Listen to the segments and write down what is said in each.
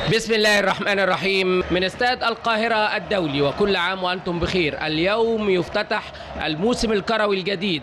بسم الله الرحمن الرحيم من استاد القاهرة الدولي وكل عام وأنتم بخير اليوم يفتتح الموسم الكروي الجديد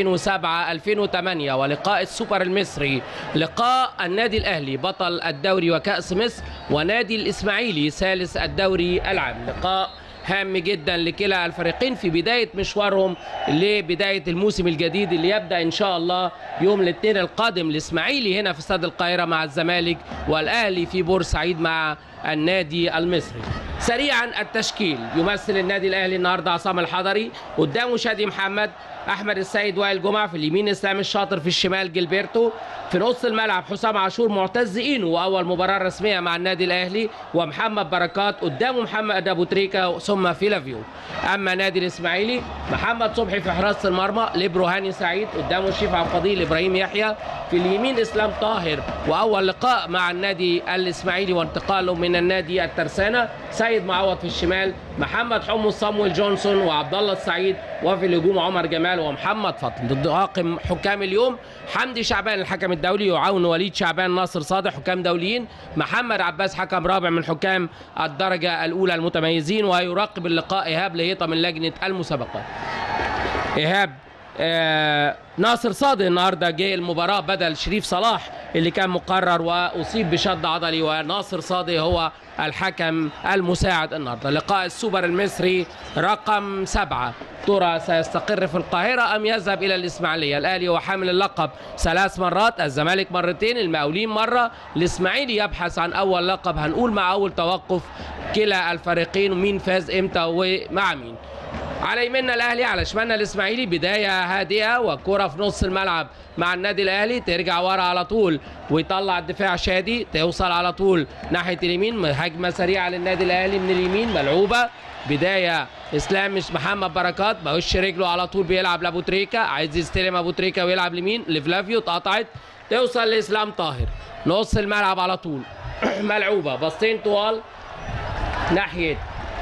2007-2008 ولقاء السوبر المصري لقاء النادي الأهلي بطل الدوري وكأس مصر ونادي الإسماعيلي ثالث الدوري العام لقاء هام جدا لكلا الفريقين في بداية مشوارهم لبداية الموسم الجديد اللي يبدأ إن شاء الله يوم الاثنين القادم الإسماعيلي هنا في استاد القاهرة مع الزمالك والأهلي في بورسعيد مع النادي المصري سريعا التشكيل يمثل النادي الأهلي النهاردة عصام الحضري قدامه شادي محمد احمد السيد وائل جمعه في اليمين اسلام الشاطر في الشمال جilberto في نص الملعب حسام عاشور معتز اينو واول مباراه رسميه مع النادي الاهلي ومحمد بركات قدامه محمد ابو تريكه ثم فيلافيو اما نادي الاسماعيلي محمد صبحي في حراسه المرمى ليبرو هاني سعيد قدامه الشيف عبد الفضيل ابراهيم يحيى في اليمين اسلام طاهر واول لقاء مع النادي الاسماعيلي وانتقاله من النادي الترسانه سيد معوض في الشمال محمد حمص صامويل جونسون وعبد الله السعيد وفي الهجوم عمر جمال ومحمد فضل ضد طاقم حكام اليوم حمدي شعبان الحكم الدولي يعاون وليد شعبان ناصر صادق حكام دوليين محمد عباس حكم رابع من حكام الدرجه الاولى المتميزين ويراقب اللقاء ايهاب لهيطه من لجنه المسابقات ايهاب آه ناصر صادق النهارده جه المباراه بدل شريف صلاح اللي كان مقرر واصيب بشد عضلي وناصر صادق هو الحكم المساعد النهارده لقاء السوبر المصري رقم سبعه ترى سيستقر في القاهره ام يذهب الى الاسماعيليه الاهلي هو حامل اللقب ثلاث مرات الزمالك مرتين المقاولين مره الاسماعيلي يبحث عن اول لقب هنقول مع اول توقف كلا الفريقين ومين فاز امتى ومع مين على يميننا الاهلي على شمالنا الاسماعيلي بدايه هادئه وكره في نص الملعب مع النادي الاهلي ترجع ورا على طول ويطلع الدفاع شادي توصل على طول ناحيه اليمين هجمه سريعه للنادي الاهلي من اليمين ملعوبه بدايه اسلام مش محمد بركات بوش رجله على طول بيلعب لابو تريكه عايز يستلم ابو تريكه ويلعب لمين لفلافيو اتقطعت توصل لاسلام طاهر نص الملعب على طول ملعوبه باصين طوال ناحيه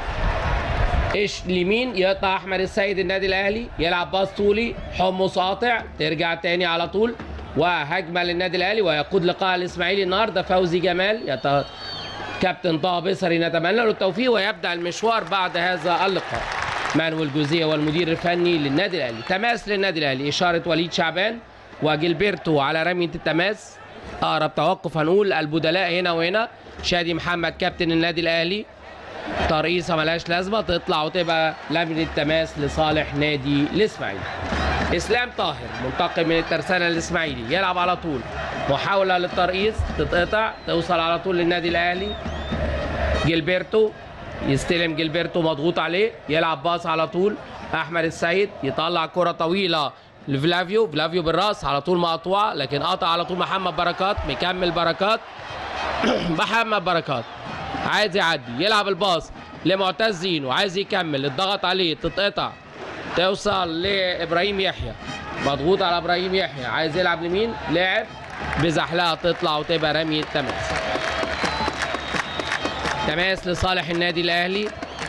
ايش اليمين يقطع احمد السيد النادي الاهلي يلعب باص طولي حمص قاطع ترجع تاني على طول وهجمه للنادي الاهلي ويقود لقاء الاسماعيلي النهارده فوزي جمال يت... كابتن طه بصري نتمنى له التوفيق ويبدا المشوار بعد هذا اللقاء مانويل جوزيه والمدير الفني للنادي الاهلي تماس للنادي الاهلي اشاره وليد شعبان وجilberto على رميه التماس اقرب توقف هنقول البدلاء هنا وهنا شادي محمد كابتن النادي الاهلي ترقيصه ملهاش لازمه تطلع وتبقى لمنه تماس لصالح نادي الاسماعيلي اسلام طاهر منتقل من الترسانه الاسماعيلي يلعب على طول محاوله للترقيص تتقطع توصل على طول للنادي الاهلي جilberto يستلم جilberto مضغوط عليه يلعب باص على طول احمد السيد يطلع كره طويله لفلافيو فلافيو بالراس على طول مقطوعه لكن قطع على طول محمد بركات مكمل بركات محمد بركات عايز يعدي يلعب الباص لمعتز وعايز يكمل الضغط عليه تتقطع توصل لابراهيم يحيى مضغوط على ابراهيم يحيى عايز يلعب لمين لعب بزحلقه تطلع وتبقى رمي تماس تماس لصالح النادي الاهلي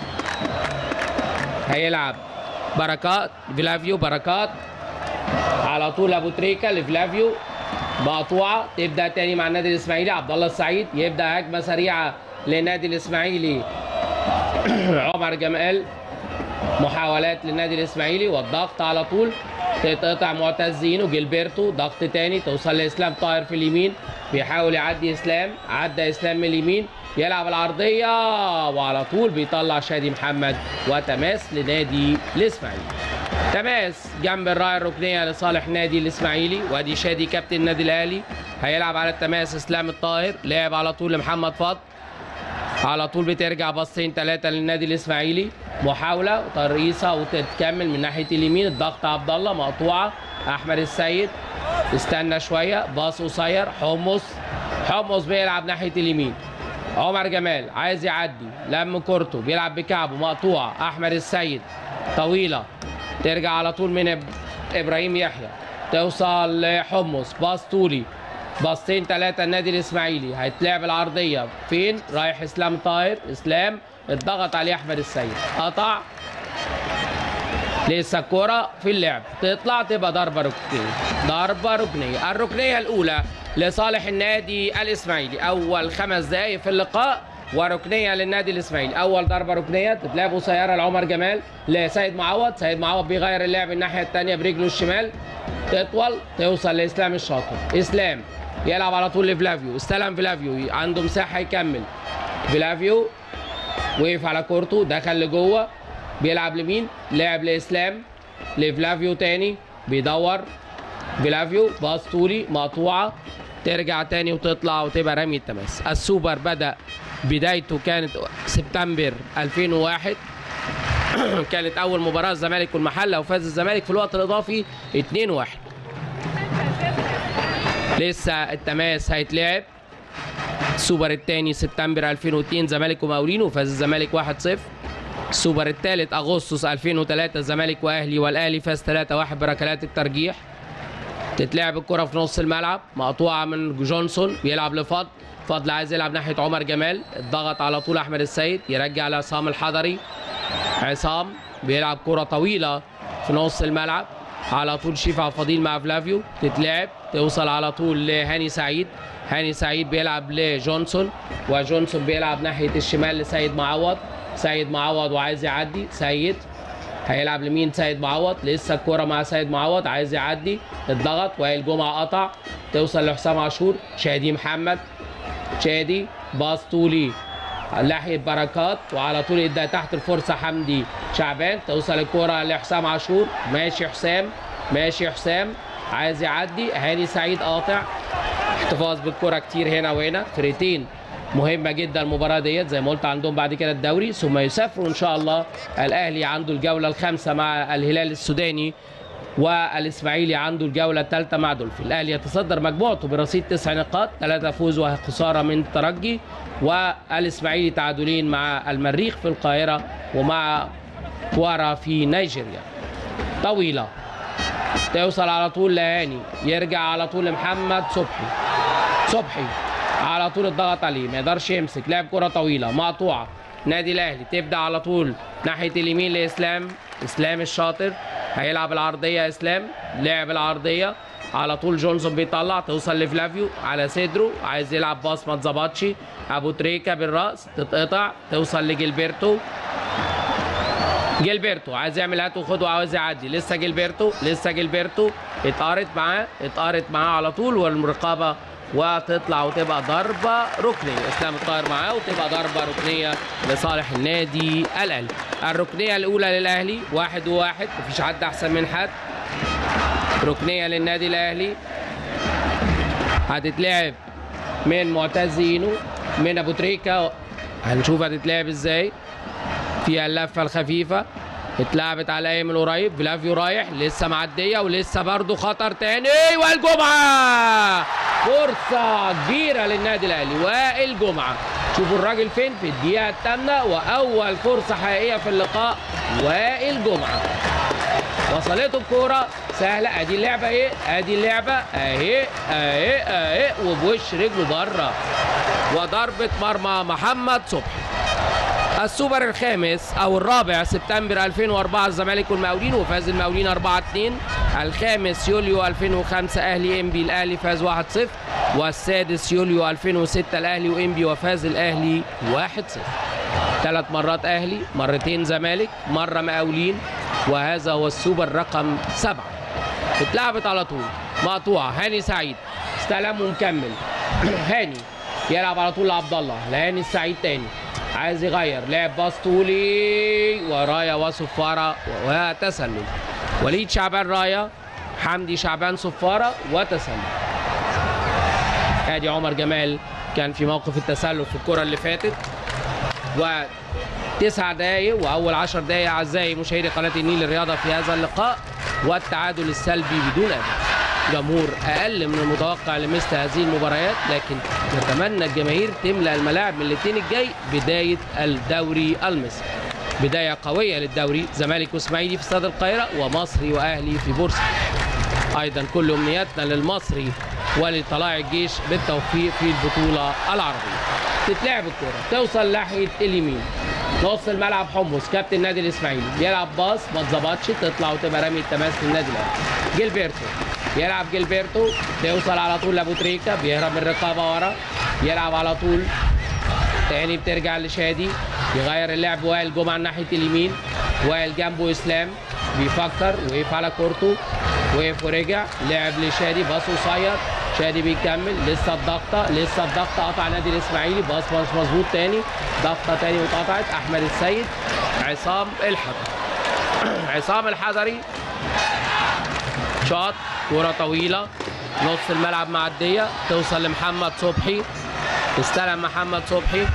هيلعب بركات فلافيو بركات على طول ابو تريكه لفلافيو مقطوعه تبدا تاني مع النادي الاسماعيلي عبد الله السعيد يبدا هجمه سريعه للنادي الاسماعيلي عمر جمال محاولات للنادي الاسماعيلي والضغط على طول تتقطع معتزين وجilberto ضغط تاني توصل لاسلام طاهر في اليمين بيحاول يعدي اسلام عدى اسلام من اليمين يلعب العرضيه وعلى طول بيطلع شادي محمد وتماس لنادي الاسماعيلي تماس جنب الرايه الركنيه لصالح نادي الاسماعيلي وادي شادي كابتن النادي الاهلي هيلعب على التماس اسلام الطاهر لعب على طول لمحمد فضل على طول بترجع باصين ثلاثه للنادي الاسماعيلي محاوله وترقيصه وتتكمل من ناحيه اليمين الضغط عبد الله مقطوعه احمد السيد استنى شويه باص قصير حمص حمص بيلعب ناحيه اليمين عمر جمال عايز يعدي لم كورته بيلعب بكعبه مقطوعه احمد السيد طويله ترجع على طول من ابراهيم يحيى توصل لحمص باص طولي باصتين ثلاثة النادي الإسماعيلي هيتلعب العرضية فين؟ رايح إسلام طاهر إسلام اتضغط عليه أحمد السيد قطع لسه الكرة في اللعب تطلع تبقى ضربة ركنية ضربة ركنية الركنية الأولى لصالح النادي الإسماعيلي أول خمس دقايق في اللقاء وركنية للنادي الإسماعيلي أول ضربة ركنية تتلعب قصيرة لعمر جمال لسيد معوض سيد معوض بيغير اللعب الناحية الثانية برجله الشمال تطول توصل لإسلام الشاطر إسلام يلعب على طول لفلافيو استلم فلافيو عنده مساحة يكمل فلافيو وقف على كورته دخل لجوه بيلعب لمين؟ لعب لاسلام لفلافيو تاني بيدور فلافيو باص طولي مقطوعه ترجع تاني وتطلع وتبقى رمي التماس السوبر بدا بدايته كانت سبتمبر 2001 كانت اول مباراه الزمالك والمحله وفاز الزمالك في الوقت الاضافي 2-1 لسه التماس هيتلعب السوبر الثاني سبتمبر 2002 زمالك ومقاولين وفاز الزمالك 1-0 السوبر الثالث اغسطس 2003 الزمالك واهلي والاهلي فاز 3-1 بركلات الترجيح تتلعب الكرة في نص الملعب مقطوعة من جونسون بيلعب لفضل فضل عايز يلعب ناحية عمر جمال الضغط على طول أحمد السيد يرجع لعصام الحضري عصام بيلعب كرة طويلة في نص الملعب على طول شيفا فضيل مع فلافيو تتلعب توصل على طول لهاني سعيد هاني سعيد بيلعب لجونسون وجونسون بيلعب ناحية الشمال لسيد معوض سيد معوض وعايز يعدي سيد هيلعب لمين سيد معوض لسه الكرة مع سيد معوض عايز يعدي الضغط وائل جمعة قطع توصل لحسام عاشور شادي محمد شادي باص طولي ناحية بركات وعلى طول ادى تحت الفرصة حمدي شعبان توصل الكرة لحسام عاشور ماشي حسام ماشي حسام عايز يعدي هاني سعيد قاطع احتفاظ بالكرة كتير هنا وهنا فرقتين مهمه جدا المباراه ديت زي ما قلت عندهم بعد كده الدوري ثم يسافروا ان شاء الله الاهلي عنده الجوله الخامسه مع الهلال السوداني والاسماعيلي عنده الجوله الثالثه مع دولفين الاهلي يتصدر مجموعته برصيد تسع نقاط ثلاثه فوز وخساره من الترجي والاسماعيلي تعادلين مع المريخ في القاهره ومع كوارا في نيجيريا طويله توصل على طول لهاني يرجع على طول لمحمد صبحي صبحي على طول الضغط عليه ما يقدرش يمسك لعب كره طويله مقطوعه نادي الاهلي تبدا على طول ناحيه اليمين لاسلام اسلام الشاطر هيلعب العرضيه اسلام لعب العرضيه على طول جونسون بيطلع توصل لفلافيو على صدره عايز يلعب باص ما اتظبطش ابو تريكا بالراس تتقطع توصل لجilberto جيلبرتو عايز يعمل هات وخد وعاوز يعدي لسه جيلبرتو لسه جيلبرتو اتقارت معاه اتقارت معاه على طول والرقابه وتطلع وتبقى ضربه ركنيه اسلام الطاهر معاه وتبقى ضربه ركنيه لصالح النادي الاهلي الركنيه الاولى للاهلي واحد وواحد مفيش حد احسن من حد ركنيه للنادي الاهلي هتتلعب من معتز اينو من ابو تريكه هنشوف هتتلعب ازاي فيها اللفه الخفيفه اتلعبت على ايه من قريب فلافيو رايح لسه معديه ولسه برضه خطر تاني والجمعه فرصه كبيره للنادي الاهلي وائل جمعه شوفوا الراجل فين في الدقيقه الثامنه واول فرصه حقيقيه في اللقاء وائل جمعه وصلته الكوره سهله ادي اللعبه ايه ادي اللعبه اهي اهي اهي وبوش رجله بره وضربه مرمى محمد صبحي السوبر الخامس او الرابع سبتمبر 2004 الزمالك والمقاولين وفاز المقاولين 4 2 الخامس يوليو 2005 اهلي انبي الاهلي فاز 1 0 والسادس يوليو 2006 الاهلي وانبي وفاز الاهلي 1 0 ثلاث مرات اهلي مرتين زمالك مره مقاولين وهذا هو السوبر رقم سبعة اتلعبت على طول مقطوعه هاني سعيد استلم ومكمل هاني يلعب على طول لعبد الله لهاني السعيد تاني عايز يغير لعب باص طولي ورايا وصفاره وتسلل وليد شعبان رايا حمدي شعبان صفاره وتسلل ادي عمر جمال كان في موقف التسلل في الكره اللي فاتت وتسع دقايق واول عشر دقايق اعزائي مشاهدي قناه النيل للرياضه في هذا اللقاء والتعادل السلبي بدون اهداف جمهور اقل من المتوقع لمثل هذه المباريات لكن نتمنى الجماهير تملا الملاعب من الاثنين الجاي بدايه الدوري المصري بدايه قويه للدوري زمالك واسماعيلي في استاد القاهره ومصري واهلي في بورسعيد ايضا كل امنياتنا للمصري ولطلائع الجيش بالتوفيق في البطوله العربيه تتلعب الكره توصل ناحيه اليمين نص الملعب حمص كابتن النادي الاسماعيلي بيلعب باص ما اتظبطش تطلع وتبقى رامي التماس للنادي الاهلي جilberto يلعب جilberto توصل على طول لابو تريكه بيهرب من الرقابه ورا يلعب على طول تاني بترجع لشادي يغير اللعب وائل جمعه ناحيه اليمين وائل جنبه اسلام بيفكر وقف على كورته وقف ورجع لعب لشادي باص قصير شادي بيكمل لسه الضغطه لسه الضغطه قطع نادي الاسماعيلي باص مش مظبوط تاني ضغطه تاني واتقطعت احمد السيد عصام الحضري عصام الحضري شاط كرة طويلة نص الملعب معدية توصل لمحمد صبحي استلم محمد صبحي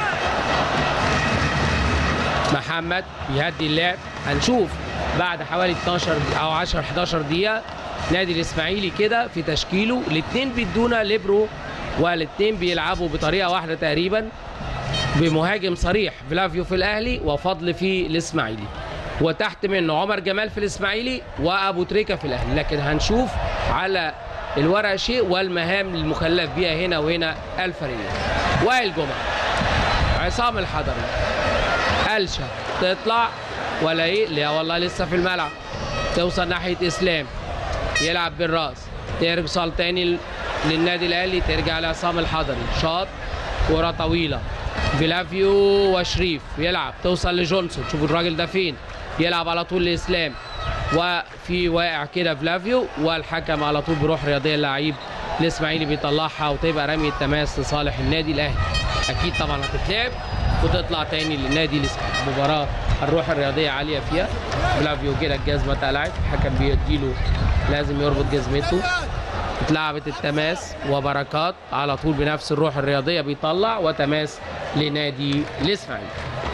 محمد بيهدي اللعب هنشوف بعد حوالي 12 او 10 11 دقيقة نادي الاسماعيلي كده في تشكيله الاثنين بيدونا ليبرو والاثنين بيلعبوا بطريقة واحدة تقريبا بمهاجم صريح فلافيو في الاهلي وفضل في الاسماعيلي وتحت منه عمر جمال في الاسماعيلي وابو تريكه في الاهلي لكن هنشوف على الورق شيء والمهام المكلف بها هنا وهنا الفريقين وائل جمعه عصام الحضري قلشه تطلع ولا ايه لا والله لسه في الملعب توصل ناحيه اسلام يلعب بالراس توصل تاني للنادي الاهلي ترجع لعصام الحضري شاط كره طويله فيلافيو وشريف يلعب توصل لجونسون شوفوا الراجل ده فين يلعب على طول لاسلام وفي واقع كده فلافيو والحكم على طول بروح رياضيه اللعيب الاسماعيلي بيطلعها وتبقى رمي التماس لصالح النادي الاهلي اكيد طبعا هتتلعب وتطلع تاني للنادي الاسماعيلي مباراه الروح الرياضيه عاليه فيها فلافيو كده الجزمه اتقلعت الحكم بيديله لازم يربط جزمته اتلعبت التماس وبركات على طول بنفس الروح الرياضيه بيطلع وتماس لنادي الاسماعيلي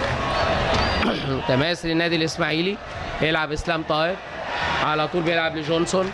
تماس للنادي الاسماعيلي يلعب اسلام طاهر على طول بيلعب لجونسون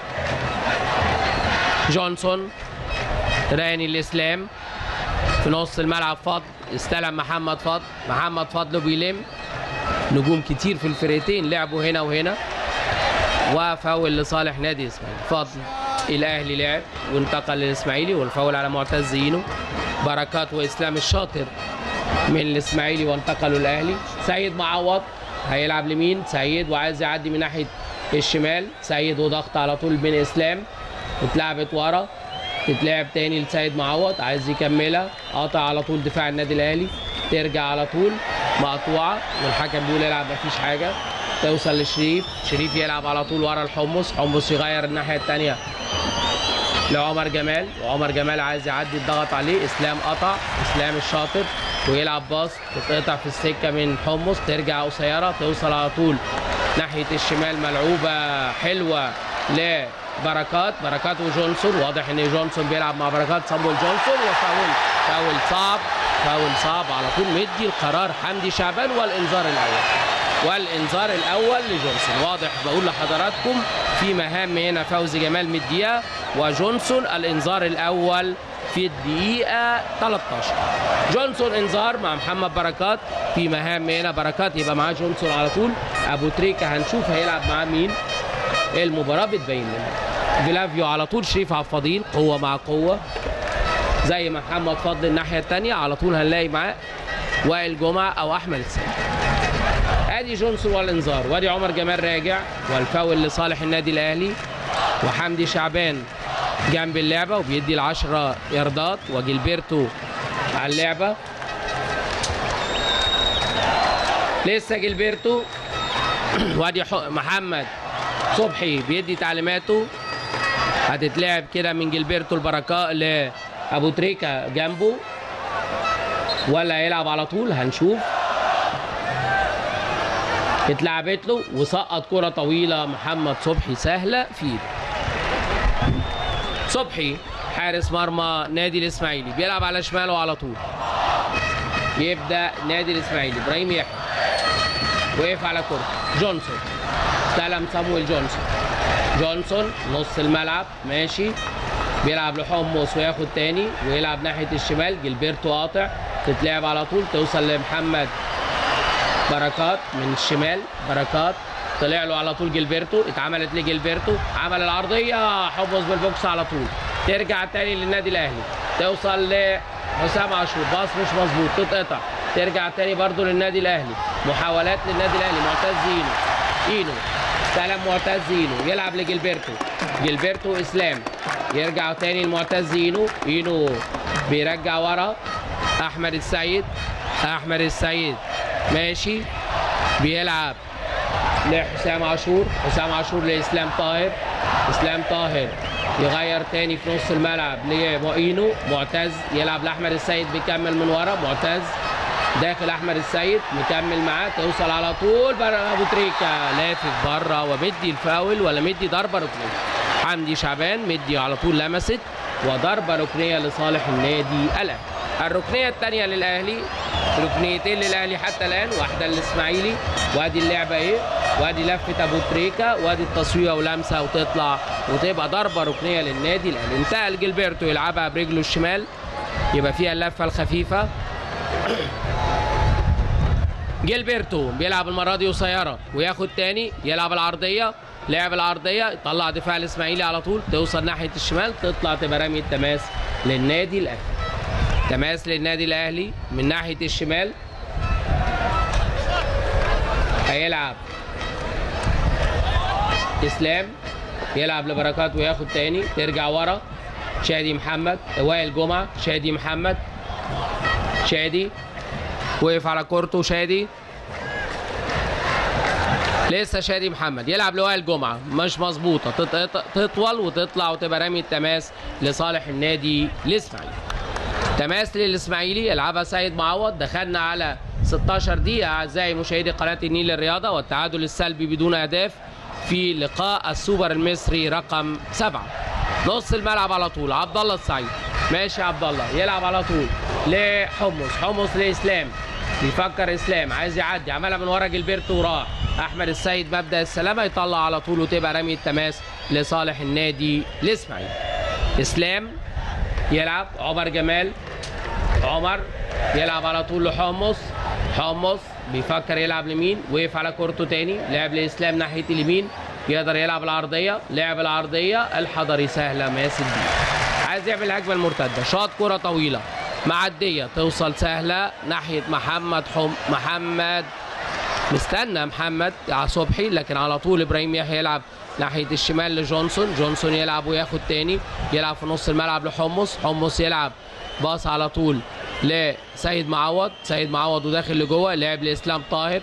جونسون راني الاسلام في نص الملعب فضل استلم محمد فضل محمد فضل بيلم نجوم كتير في الفرقتين لعبوا هنا وهنا وفاول لصالح نادي الاسماعيلي فضل الاهلي لعب وانتقل للاسماعيلي والفاول على معتز زينو بركات واسلام الشاطر من الاسماعيلي وانتقلوا الاهلي سيد معوض هيلعب لمين سيد وعايز يعدي من ناحيه الشمال سيد وضغط على طول بين اسلام اتلعبت ورا تتلعب تاني لسيد معوض عايز يكملها قطع على طول دفاع النادي الاهلي ترجع على طول مقطوعه والحكم بيقول يلعب مفيش حاجه توصل لشريف شريف يلعب على طول ورا الحمص حمص يغير الناحيه الثانيه لعمر جمال وعمر جمال عايز يعدي الضغط عليه اسلام قطع اسلام الشاطر ويلعب باص تتقطع في السكه من حمص ترجع قصيره توصل على طول ناحيه الشمال ملعوبه حلوه لبركات بركات وجونسون واضح ان جونسون بيلعب مع بركات صامويل جونسون وفاول فاول صعب فاول صعب على طول مدي القرار حمدي شعبان والانذار الاول والانذار الاول لجونسون واضح بقول لحضراتكم في مهام هنا فوزي جمال مديها وجونسون الانذار الاول في الدقيقة 13 جونسون انذار مع محمد بركات في مهام هنا بركات يبقى معاه جونسون على طول ابو تريكة هنشوف هيلعب معاه مين المباراة بتبين لنا فيلافيو على طول شريف عبد الفضيل قوة مع قوة زي محمد فضل الناحية الثانية على طول هنلاقي معاه وائل جمعة او احمد السيد ادي جونسون والانذار وادي عمر جمال راجع والفاول لصالح النادي الاهلي وحمدي شعبان جنب اللعبه وبيدي العشرة ياردات وجilberto على اللعبه لسه جilberto وادي محمد صبحي بيدي تعليماته هتتلعب كده من جilberto البركاء لابو تريكه جنبه ولا هيلعب على طول هنشوف اتلعبت له وسقط كرة طويلة محمد صبحي سهلة في ايده صبحي حارس مرمى نادي الاسماعيلي بيلعب على شماله على طول يبدا نادي الاسماعيلي ابراهيم يحيى وقف على كرة جونسون استلم صامويل جونسون جونسون نص الملعب ماشي بيلعب لحمص وياخد تاني ويلعب ناحيه الشمال جilberto قاطع تتلعب على طول توصل لمحمد بركات من الشمال بركات طلع له على طول جilberto اتعملت لجilberto عمل العرضيه حفظ بالبوكس على طول ترجع تاني للنادي الاهلي توصل لحسام عاشور باص مش مظبوط تتقطع ترجع تاني برضو للنادي الاهلي محاولات للنادي الاهلي معتز اينو اينو استلم معتز اينو يلعب لجilberto جilberto اسلام يرجع تاني لمعتز اينو اينو بيرجع ورا احمد السيد احمد السيد ماشي بيلعب لحسام عاشور حسام عاشور لاسلام طاهر اسلام طاهر يغير تاني في نص الملعب لمؤينو معتز يلعب لاحمد السيد بيكمل من ورا معتز داخل احمد السيد مكمل معاه توصل على طول بره ابو تريكه لافف بره ومدي الفاول ولا مدي ضربه ركنيه حمدي شعبان مدي على طول لمست وضربه ركنيه لصالح النادي الاهلي الركنيه الثانيه للاهلي ركنيتين للاهلي حتى الان واحده للاسماعيلي وادي اللعبه ايه وادي لفه ابو تريكه وادي التصويره ولمسه وتطلع وتبقى ضربه ركنيه للنادي الاهلي انتقل جilberto يلعبها برجله الشمال يبقى فيها اللفه الخفيفه جilberto بيلعب المره دي قصيره وياخد تاني يلعب العرضيه لعب العرضيه يطلع دفاع الاسماعيلي على طول توصل ناحيه الشمال تطلع تبقى رمي التماس للنادي الاهلي تماس للنادي الاهلي من ناحيه الشمال هيلعب اسلام يلعب لبركات وياخد تاني ترجع ورا شادي محمد وائل جمعه شادي محمد شادي وقف على كورته شادي لسه شادي محمد يلعب لوائل جمعه مش مظبوطه تط- تطول وتطلع وتبقى رمي التماس لصالح النادي الاسماعيلي تماس للاسماعيلي يلعبها سيد معوض دخلنا على 16 دقيقة أعزائي مشاهدي قناة النيل للرياضة والتعادل السلبي بدون أهداف في لقاء السوبر المصري رقم سبعة نص الملعب على طول عبد الله السعيد ماشي عبد الله يلعب على طول لحمص حمص لإسلام بيفكر إسلام عايز يعدي عملها من ورا جilberto وراح أحمد السيد مبدأ السلامة يطلع على طول وتبقى رمي التماس لصالح النادي الإسماعيلي إسلام يلعب عمر جمال عمر يلعب على طول لحمص حمص بيفكر يلعب لمين وقف على كورته تاني لعب لاسلام ناحيه اليمين يقدر يلعب العرضيه لعب العرضيه الحضري سهله ماسك دي عايز يعمل الهجمه المرتده شاط كره طويله معديه توصل سهله ناحيه محمد حم محمد مستنى محمد على صبحي لكن على طول ابراهيم يحيى يلعب ناحيه الشمال لجونسون جونسون يلعب وياخد تاني يلعب في نص الملعب لحمص حمص يلعب باص على طول لسيد معوض سيد معوض وداخل لجوه لعب لاسلام طاهر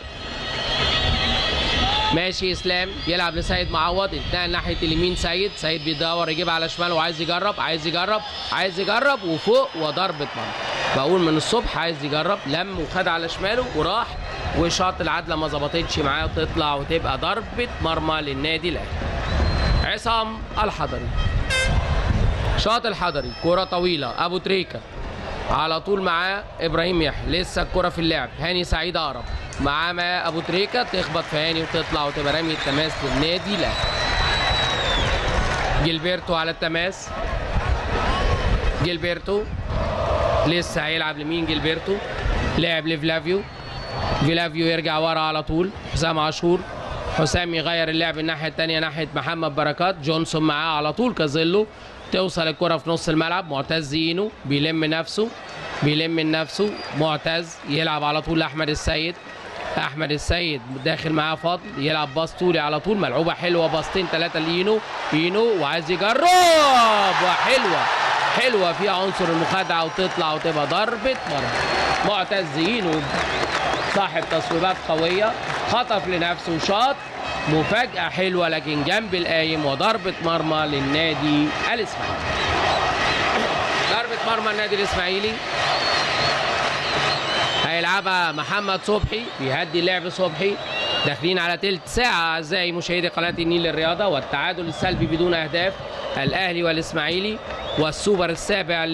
ماشي اسلام يلعب لسيد معوض انتقل ناحيه اليمين سيد سيد بيدور يجيبها على شماله وعايز يجرب عايز يجرب عايز يجرب وفوق وضربه مرمى بقول من الصبح عايز يجرب لم وخد على شماله وراح وشاط العدله ما ظبطتش معاه وتطلع وتبقى ضربه مرمى للنادي الاهلي عصام الحضري شاط الحضري كرة طويلة أبو تريكة على طول معاه إبراهيم يحيى لسه الكرة في اللعب هاني سعيد أقرب معاه ما أبو تريكة تخبط في هاني وتطلع وتبقى رمي التماس للنادي الأهلي جilberto على التماس جilberto لسه هيلعب لمين جilberto لعب لفلافيو فيلافيو يرجع ورا على طول حسام عاشور حسام يغير اللعب الناحيه الثانيه ناحيه محمد بركات جونسون معاه على طول كظله توصل الكره في نص الملعب معتز اينو بيلم نفسه بيلم من نفسه معتز يلعب على طول لاحمد السيد احمد السيد داخل معاه فضل يلعب باص طولي على طول ملعوبه حلوه باصتين ثلاثه لاينو اينو وعايز يجرب وحلوه حلوه فيها عنصر المخادعه وتطلع وتبقى ضربه مرمى معتز اينو صاحب تصويبات قوية خطف لنفسه شاط مفاجأة حلوة لكن جنب القايم وضربة مرمى للنادي الإسماعيلي ضربة مرمى النادي الإسماعيلي هيلعبها محمد صبحي بيهدي اللعب صبحي داخلين على تلت ساعة أعزائي مشاهدي قناة النيل للرياضة والتعادل السلبي بدون أهداف الأهلي والإسماعيلي والسوبر السابع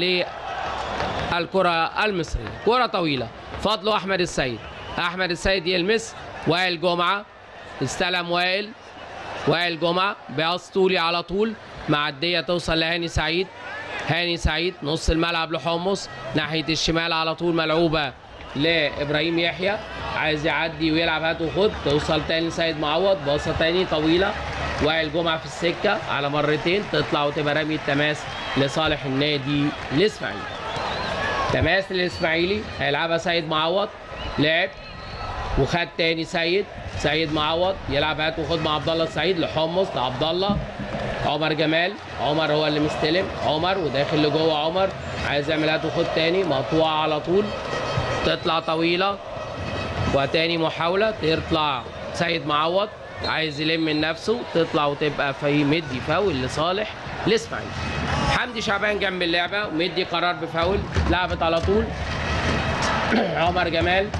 للكرة المصرية كرة طويلة فضله أحمد السيد أحمد السيد يلمس وائل جمعة استلم وائل وائل جمعة باص طولي على طول معدية توصل لهاني سعيد هاني سعيد نص الملعب لحمص ناحية الشمال على طول ملعوبة لإبراهيم يحيى عايز يعدي ويلعب هات وخد توصل تاني سيد معوض باصة تاني طويلة وائل جمعة في السكة على مرتين تطلع وتبقى رمي التماس لصالح النادي الإسماعيلي تماس للإسماعيلي هيلعبها سيد معوض لعب وخد تاني سيد سيد معوض يلعب هات وخد مع عبد الله السعيد لحمص لعبد الله عمر جمال عمر هو اللي مستلم عمر وداخل لجوه عمر عايز يعمل هات وخد تاني مقطوعه على طول تطلع طويله وتاني محاوله تطلع سيد معوض عايز يلم من نفسه تطلع وتبقى في مدي فاول لصالح الاسماعيلي حمدي شعبان جنب اللعبه ومدي قرار بفاول لعبت على طول عمر جمال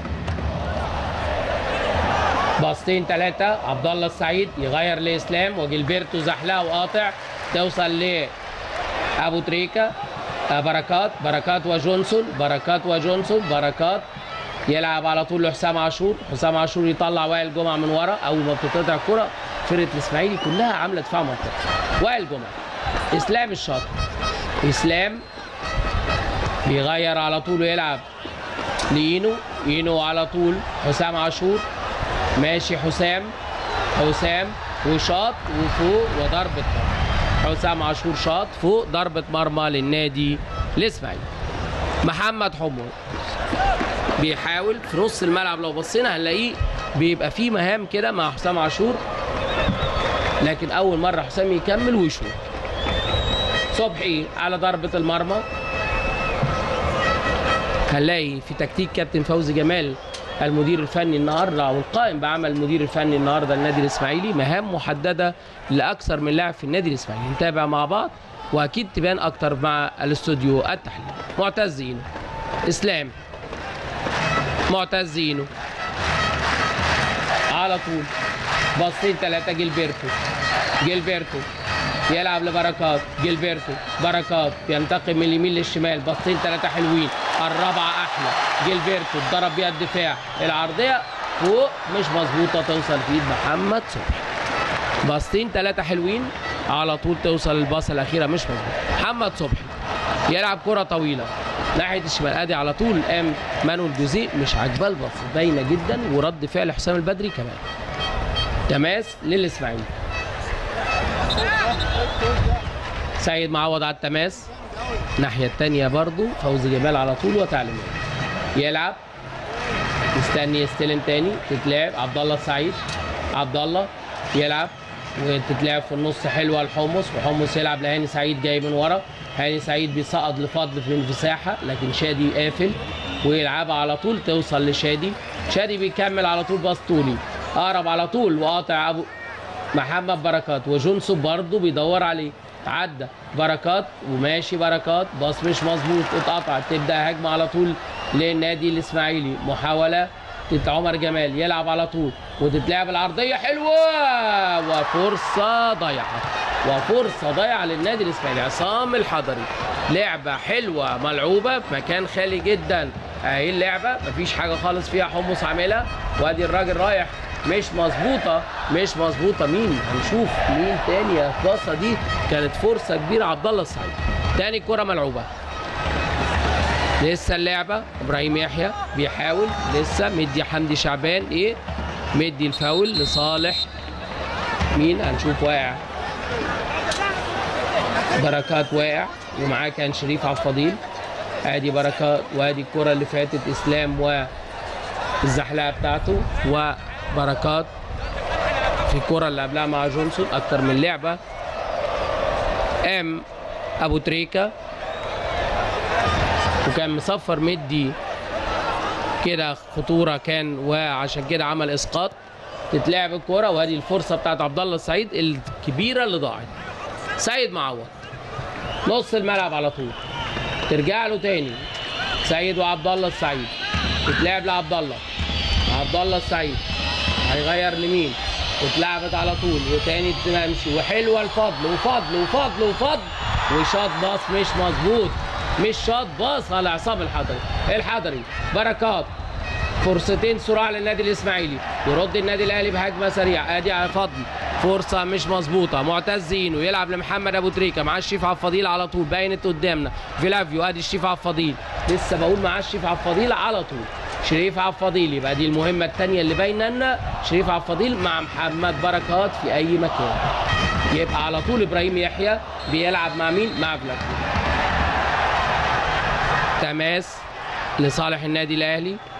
باصتين ثلاثة عبد الله السعيد يغير لإسلام وجilberto زحلقة وقاطع توصل ل أبو تريكة آه، بركات بركات وجونسون بركات وجونسون بركات يلعب على طول لحسام عاشور حسام عاشور يطلع وائل جمعة من ورا أول ما بتتقطع الكرة فرقة الإسماعيلي كلها عاملة دفاع منطقي وائل جمعة إسلام الشاطر إسلام بيغير على طول ويلعب لينو ينو على طول حسام عاشور ماشي حسام حسام وشاط وفوق وضربة مرمى حسام عاشور شاط فوق ضربة مرمى للنادي الإسماعيلي محمد حمود بيحاول في نص الملعب لو بصينا هنلاقيه بيبقى فيه مهام كده مع حسام عاشور لكن أول مرة حسام يكمل ويشوط صبحي على ضربة المرمى هنلاقي في تكتيك كابتن فوزي جمال المدير الفني النهارده او القائم بعمل المدير الفني النهارده للنادي الاسماعيلي مهام محدده لاكثر من لاعب في النادي الاسماعيلي نتابع مع بعض واكيد تبان اكتر مع الاستوديو التحليل معتز اينو اسلام معتز اينو على طول باصين ثلاثه جilberto جilberto يلعب لبركات جilberto بركات ينتقل من اليمين للشمال باصين ثلاثه حلوين الرابعه احلى جilberto اتضرب بيها الدفاع العرضيه فوق مش مظبوطه توصل في ايد محمد صبحي باصتين ثلاثه حلوين على طول توصل الباصه الاخيره مش مظبوطه محمد صبحي يلعب كره طويله ناحيه الشمال ادي على طول قام مانويل جوزيه مش عاجباه الباص باينه جدا ورد فعل حسام البدري كمان تماس للاسماعيلي سيد معوض على التماس الناحيه الثانيه برضو فوزي جمال على طول وتعليمات يلعب مستني يستلم تاني تتلعب عبد الله السعيد عبد الله يلعب وتتلعب في النص حلوه لحمص وحمص يلعب لهاني سعيد جاي من ورا هاني سعيد بيسقط لفضل في المساحه لكن شادي قافل ويلعبها على طول توصل لشادي شادي بيكمل على طول باص طولي اقرب على طول وقاطع ابو محمد بركات وجونسون برضه بيدور عليه عدى بركات وماشي بركات باص مش مظبوط اتقطع تبدا هجمه على طول للنادي الاسماعيلي محاوله تت- عمر جمال يلعب على طول وتتلعب العرضيه حلوه وفرصه ضايعه وفرصه ضايعه للنادي الاسماعيلي عصام الحضري لعبه حلوه ملعوبه في مكان خالي جدا اهي اللعبه مفيش حاجه خالص فيها حمص عاملها وادي الراجل رايح مش مظبوطه مش مظبوطه مين هنشوف مين تاني الباصه دي كانت فرصه كبيره عبد الله السعيد تاني كره ملعوبه لسه اللعبه ابراهيم يحيى بيحاول لسه مدي حمدي شعبان ايه مدي الفاول لصالح مين هنشوف واقع بركات واقع ومعاه كان شريف عبد الفضيل ادي بركات وادي الكره اللي فاتت اسلام والزحلقه بتاعته وبركات في الكره اللي قبلها مع جونسون اكتر من لعبه قام ابو تريكه وكان مصفر مدي كده خطوره كان وعشان كده عمل اسقاط تتلعب الكوره وادي الفرصه بتاعت عبد الله السعيد الكبيره اللي ضاعت سيد معوض نص الملعب على طول ترجع له تاني سيد وعبد الله السعيد تتلعب لعبد الله عبد الله السعيد هيغير لمين اتلعبت على طول وتاني تمشي وحلوه الفضل وفضل وفضل وفضل وشاط باص مش مظبوط مش شاط باص على عصام الحضري الحضري بركات فرصتين صراع للنادي الاسماعيلي يرد النادي الاهلي بهجمه سريعه ادي على فضل فرصه مش مظبوطه معتز زينو يلعب لمحمد ابو تريكه معاه الشيف عبد الفضيل على طول باينت قدامنا فيلافيو ادي الشيف عبد الفضيل لسه بقول معاه الشيف عبد الفضيل على طول شريف عبد الفضيل يبقى دي المهمه الثانيه اللي باينه لنا شريف عبد الفضيل مع محمد بركات في اي مكان يبقى على طول ابراهيم يحيى بيلعب مع مين مع فلافيو تماس لصالح النادي الاهلي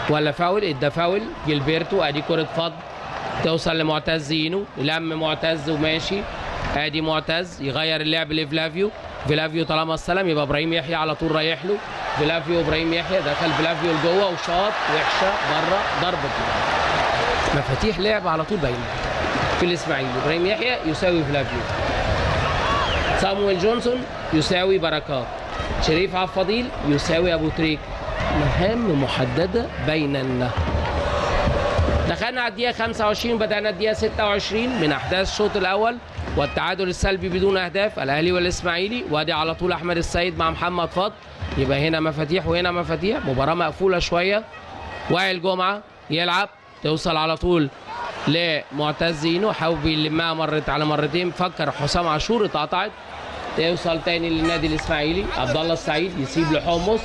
ولا فاول ادى فاول جilberto ادي كره فض توصل لمعتز اينو لم معتز وماشي ادي معتز يغير اللعب لفلافيو فلافيو طالما استلم يبقى ابراهيم يحيى على طول رايح له فلافيو ابراهيم يحيى دخل فلافيو لجوه وشاط وحشه بره ضربه مفاتيح لعب على طول باينه في الاسماعيلي ابراهيم يحيى يساوي فلافيو صامويل جونسون يساوي بركات شريف عبد الفضيل يساوي ابو تريك مهام محدده بيننا دخلنا على الدقيقة 25 بدأنا الدقيقة 26 من أحداث الشوط الأول والتعادل السلبي بدون أهداف الأهلي والإسماعيلي وادي على طول أحمد السيد مع محمد فضل يبقى هنا مفاتيح وهنا مفاتيح مباراة مقفولة شوية وائل جمعة يلعب توصل على طول لمعتز اينو حاول يلمها مرت على مرتين فكر حسام عاشور اتقطعت توصل تاني للنادي الاسماعيلي عبد الله السعيد يسيب لحمص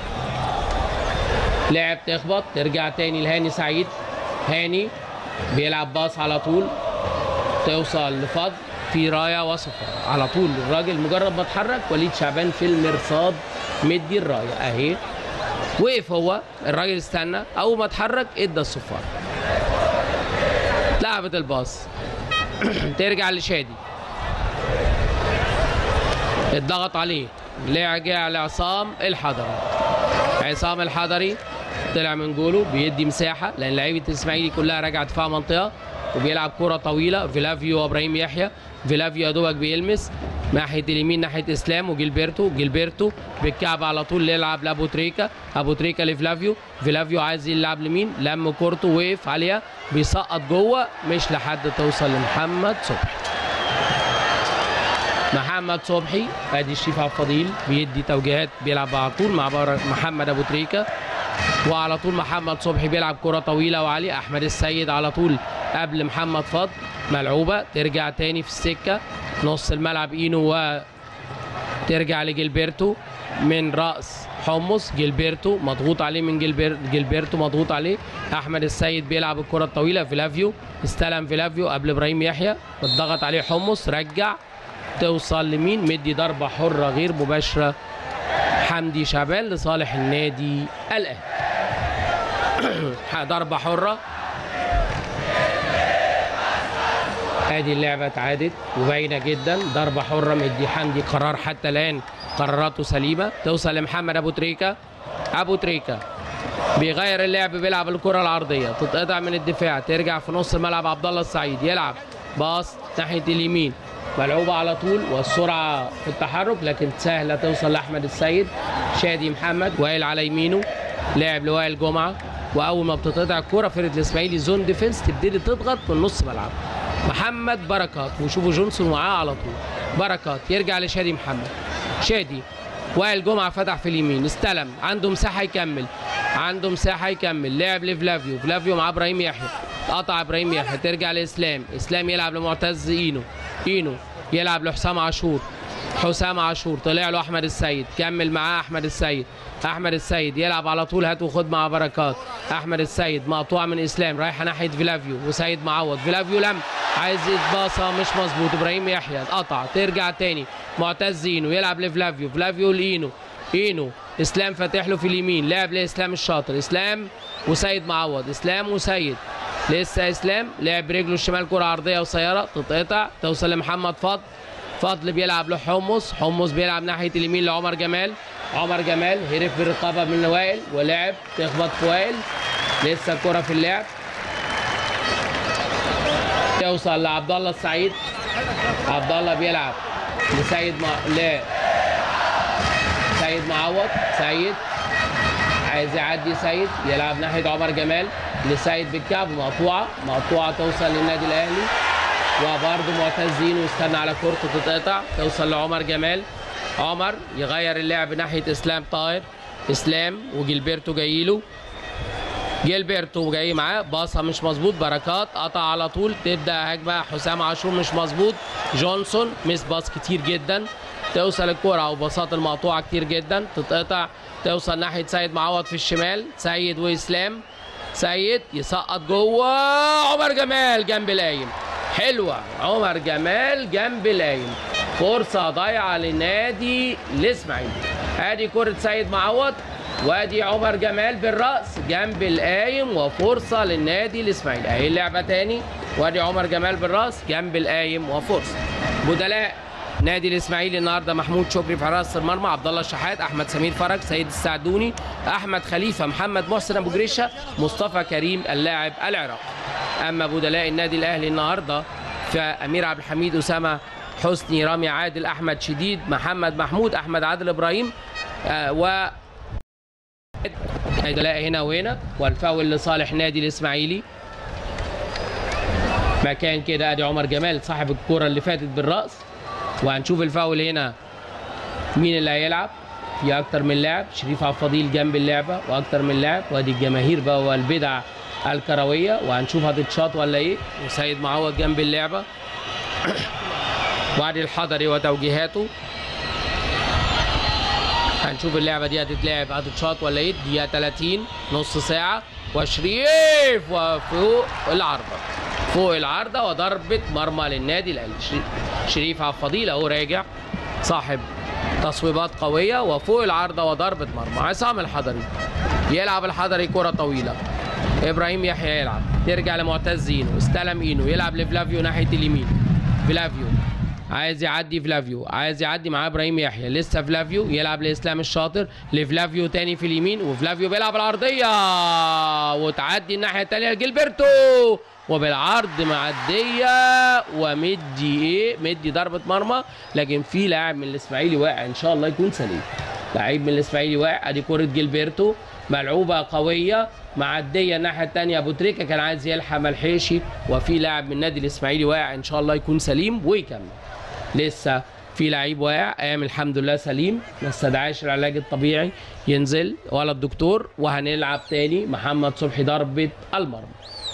لعب تخبط ترجع تاني لهاني سعيد هاني بيلعب باص على طول توصل لفضل في رايه وصفه على طول الراجل مجرد ما اتحرك وليد شعبان في المرصاد مدي الرايه اهي وقف هو الراجل استنى اول ما اتحرك ادى الصفار لعبت الباص ترجع لشادي اتضغط عليه رجع لعصام الحضري عصام الحضري طلع من جوله بيدي مساحه لان لعيبه الاسماعيلي كلها راجعه دفاع منطقه وبيلعب كره طويله فيلافيو وابراهيم يحيى فيلافيو يا دوبك بيلمس ناحيه اليمين ناحيه اسلام وجيلبرتو جيلبرتو بالكعب على طول يلعب لابو تريكا ابو تريكا لفلافيو فيلافيو عايز يلعب لمين لم كورته وقف عليها بيسقط جوه مش لحد توصل لمحمد صبحي محمد صبحي ادي الشريف عبد الفضيل بيدي توجيهات بيلعب على طول مع بر- محمد ابو تريكه وعلى طول محمد صبحي بيلعب كرة طويلة وعلي أحمد السيد على طول قبل محمد فضل ملعوبة ترجع تاني في السكة نص الملعب إينو و ترجع لجilberto من رأس حمص جilberto مضغوط عليه من جيلبر... جilberto مضغوط عليه أحمد السيد بيلعب الكرة الطويلة فيلافيو استلم فيلافيو قبل إبراهيم يحيى اتضغط عليه حمص رجع توصل لمين مدي ضربة حرة غير مباشرة حمدي شعبان لصالح النادي الاهلي ضربه حره ادي اللعبه اتعادت وباينه جدا ضربه حره مدي حمدي قرار حتى الان قراراته سليمه توصل لمحمد ابو تريكه ابو تريكه بيغير اللعب بيلعب الكره العرضيه تتقطع من الدفاع ترجع في نص الملعب عبد الله السعيد يلعب باص ناحيه اليمين ملعوبه على طول والسرعه في التحرك لكن سهله توصل لاحمد السيد شادي محمد وائل على يمينه لاعب لوائل جمعه واول ما بتتقطع الكوره فرقه الاسماعيلي زون ديفنس تبتدي تضغط من نص ملعب محمد بركات وشوفوا جونسون معاه على طول بركات يرجع لشادي محمد شادي وائل جمعه فتح في اليمين استلم عنده مساحه يكمل عنده مساحه يكمل لعب لفلافيو فلافيو مع ابراهيم يحيى قطع ابراهيم يحيى ترجع لاسلام اسلام يلعب لمعتز اينو اينو يلعب لحسام عاشور حسام عاشور طلع له احمد السيد كمل معاه احمد السيد احمد السيد يلعب على طول هات وخد مع بركات احمد السيد مقطوع من اسلام رايحه ناحيه فيلافيو وسيد معوض فيلافيو لم عايز يتباصى مش مظبوط ابراهيم يحيى اتقطع ترجع تاني معتز اينو يلعب لفلافيو فلافيو لاينو اينو اسلام فاتح له في اليمين لعب لاسلام الشاطر اسلام وسيد معوض اسلام وسيد لسه اسلام لعب برجله الشمال كره عرضيه قصيره تتقطع توصل لمحمد فضل فضل بيلعب لحمص حمص بيلعب ناحيه اليمين لعمر جمال عمر جمال هرب بالرقابه من وائل ولعب تخبط في وائل لسه الكره في اللعب توصل لعبد الله السعيد عبد الله بيلعب لسيد م... ل سيد معوض سيد عايز يعدي سيد يلعب ناحيه عمر جمال لسيد بالكعب مقطوعه مقطوعه توصل للنادي الاهلي وبرضه معتزين واستنى على كورته تتقطع توصل لعمر جمال عمر يغير اللعب ناحيه اسلام طاهر اسلام وجيلبرتو جاي له جيلبرتو جاي معاه باصه مش مظبوط بركات قطع على طول تبدا هجمه حسام عاشور مش مظبوط جونسون مس باص كتير جدا توصل الكرة او باصات المقطوعه كتير جدا تتقطع توصل ناحيه سيد معوض في الشمال سيد واسلام سيد يسقط جوه عمر جمال جنب لايم حلوه عمر جمال جنب لايم فرصه ضايعه لنادي الاسماعيلي ادي كره سيد معوض وادي عمر جمال بالراس جنب القايم وفرصه للنادي الاسماعيلي اهي اللعبه تاني وادي عمر جمال بالراس جنب القايم وفرصه بدلاء نادي الاسماعيلي النهارده محمود شكري في حراسه المرمى عبد الله الشحات احمد سمير فرج سيد السعدوني احمد خليفه محمد محسن ابو جريشه مصطفى كريم اللاعب العراقي اما بدلاء النادي الاهلي النهارده فامير عبد الحميد اسامه حسني رامي عادل احمد شديد محمد محمود احمد عادل ابراهيم آه و بدلاء هنا وهنا والفاول لصالح نادي الاسماعيلي مكان كده ادي عمر جمال صاحب الكره اللي فاتت بالراس وهنشوف الفاول هنا مين اللي هيلعب في اكتر من لاعب شريف عبد الفضيل جنب اللعبه واكتر من لاعب وادي الجماهير بقى والبدع الكرويه وهنشوف هتتشاط ولا ايه وسيد معوض جنب اللعبه وادي الحضري وتوجيهاته هنشوف اللعبه دي هتتلعب هتتشاط ولا ايه دقيقه 30 نص ساعه وشريف وفوق العارضه فوق العارضه وضربه مرمى للنادي الاهلي شريف عبد الفضيل اهو راجع صاحب تصويبات قويه وفوق العارضه وضربه مرمى عصام الحضري يلعب الحضري كره طويله ابراهيم يحيى يلعب ترجع لمعتز اينو استلم اينو يلعب لفلافيو ناحيه اليمين فلافيو عايز يعدي فلافيو عايز يعدي معاه ابراهيم يحيى لسه فلافيو يلعب لاسلام الشاطر لفلافيو تاني في اليمين وفلافيو بيلعب العرضيه وتعدي الناحيه الثانيه لجilberto وبالعرض معديه ومدي ايه مدي ضربه مرمى لكن في لاعب من الاسماعيلي واقع ان شاء الله يكون سليم لعيب من الاسماعيلي واقع ادي كره جilberto ملعوبه قويه معديه الناحيه الثانيه ابو تريكه كان عايز يلحق ملحقش وفي لاعب من النادي الاسماعيلي واقع ان شاء الله يكون سليم ويكمل لسه في لعيب واقع قام الحمد لله سليم ما استدعاش العلاج الطبيعي ينزل ولا الدكتور وهنلعب تاني محمد صبحي ضربه المرمى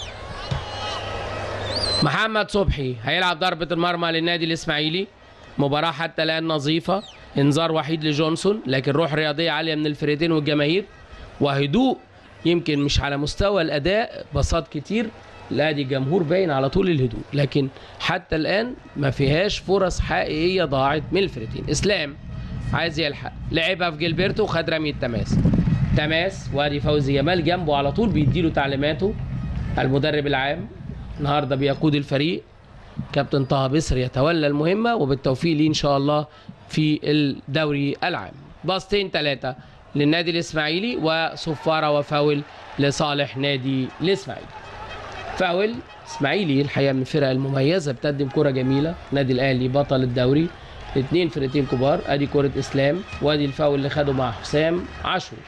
محمد صبحي هيلعب ضربة المرمى للنادي الإسماعيلي مباراة حتى الآن نظيفة انذار وحيد لجونسون لكن روح رياضية عالية من الفريقين والجماهير وهدوء يمكن مش على مستوى الأداء بساط كتير لا دي الجمهور باين على طول الهدوء لكن حتى الآن ما فيهاش فرص حقيقية ضاعت من الفريقين إسلام عايز يلحق لعبها في جilberto وخد رمية تماس تماس وادي فوزي جمال جنبه على طول بيديله تعليماته المدرب العام النهارده بيقود الفريق كابتن طه بسر يتولى المهمه وبالتوفيق ليه ان شاء الله في الدوري العام باصتين ثلاثه للنادي الاسماعيلي وصفاره وفاول لصالح نادي الاسماعيلي فاول اسماعيلي الحقيقه من الفرق المميزه بتقدم كره جميله نادي الاهلي بطل الدوري اثنين فرقتين كبار ادي كره اسلام وادي الفاول اللي خده مع حسام عاشور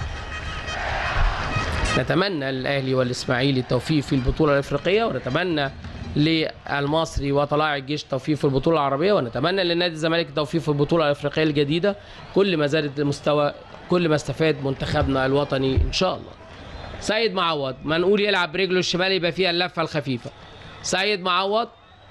نتمنى للاهلي والاسماعيلي التوفيق في البطوله الافريقيه ونتمنى للمصري وطلائع الجيش التوفيق في البطوله العربيه ونتمنى لنادي الزمالك التوفيق في البطوله الافريقيه الجديده كل ما زادت المستوى كل ما استفاد منتخبنا الوطني ان شاء الله سيد معوض منقول يلعب برجله الشمال يبقى فيها اللفه الخفيفه سيد معوض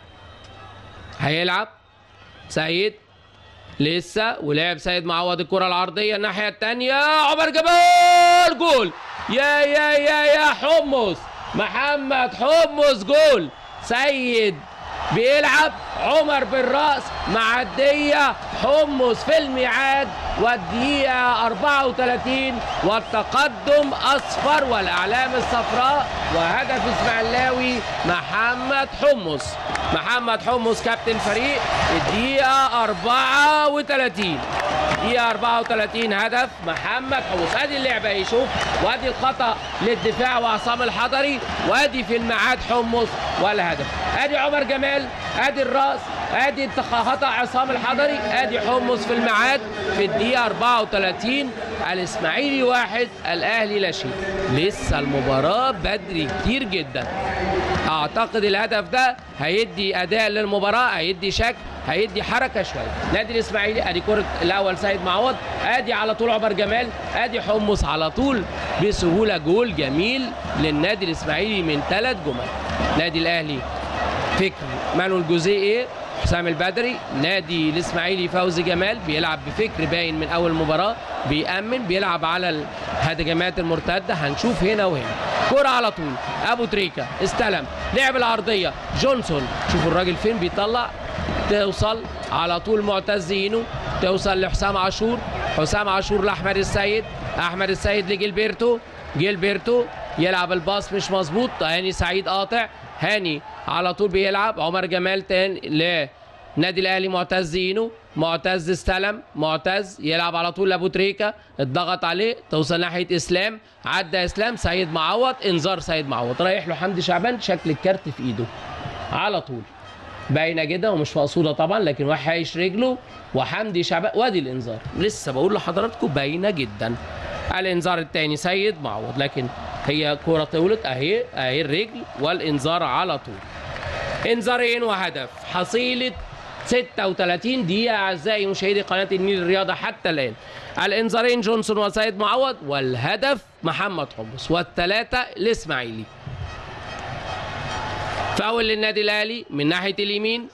هيلعب سيد لسه ولعب سيد معوض الكره العرضيه الناحيه الثانيه عمر جمال جول يا يا يا يا حمص محمد حمص جول سيد بيلعب عمر بالراس معديه حمص في الميعاد والدقيقه 34 والتقدم اصفر والاعلام الصفراء وهدف اسماعيلاوي محمد حمص محمد حمص كابتن فريق الدقيقه 34 دقيقة 34 هدف محمد حمص ادي اللعبة اهي شوف وادي الخطأ للدفاع وعصام الحضري وادي في الميعاد حمص ولا هدف ادي عمر جمال ادي الراس ادي خطأ عصام الحضري ادي حمص في الميعاد في الدقيقة 34 الاسماعيلي واحد الاهلي لا شيء لسه المباراة بدري كتير جدا اعتقد الهدف ده هيدي اداء للمباراة هيدي شكل هيدي حركه شويه نادي الاسماعيلي ادي كره الاول سيد معوض ادي على طول عمر جمال ادي حمص على طول بسهوله جول جميل للنادي الاسماعيلي من ثلاث جمل نادي الاهلي فكر مانويل جوزيه ايه حسام البدري نادي الاسماعيلي فوزي جمال بيلعب بفكر باين من اول مباراه بيأمن بيلعب على الهجمات المرتده هنشوف هنا وهنا كرة على طول ابو تريكه استلم لعب العرضيه جونسون شوفوا الراجل فين بيطلع توصل على طول معتز اينو توصل لحسام عاشور حسام عاشور لاحمد السيد احمد السيد لجيلبرتو جيلبرتو يلعب الباص مش مظبوط هاني سعيد قاطع هاني على طول بيلعب عمر جمال تاني لنادي الاهلي معتز اينو معتز استلم معتز يلعب على طول لابو تريكه اتضغط عليه توصل ناحيه اسلام عدى اسلام سيد معوض انذار سيد معوض رايح له حمدي شعبان شكل الكارت في ايده على طول باينه جدا ومش مقصوده طبعا لكن واحد هايش رجله وحمدي شعبان وادي الانذار لسه بقول لحضراتكم باينه جدا الانذار الثاني سيد معوض لكن هي كره طولت اهي اهي الرجل والانذار على طول انذارين وهدف حصيله 36 دقيقة أعزائي مشاهدي قناة النيل الرياضة حتى الآن الإنذارين جونسون وسيد معوض والهدف محمد حمص والثلاثة الإسماعيلي فاول للنادي الأهلي من ناحية اليمين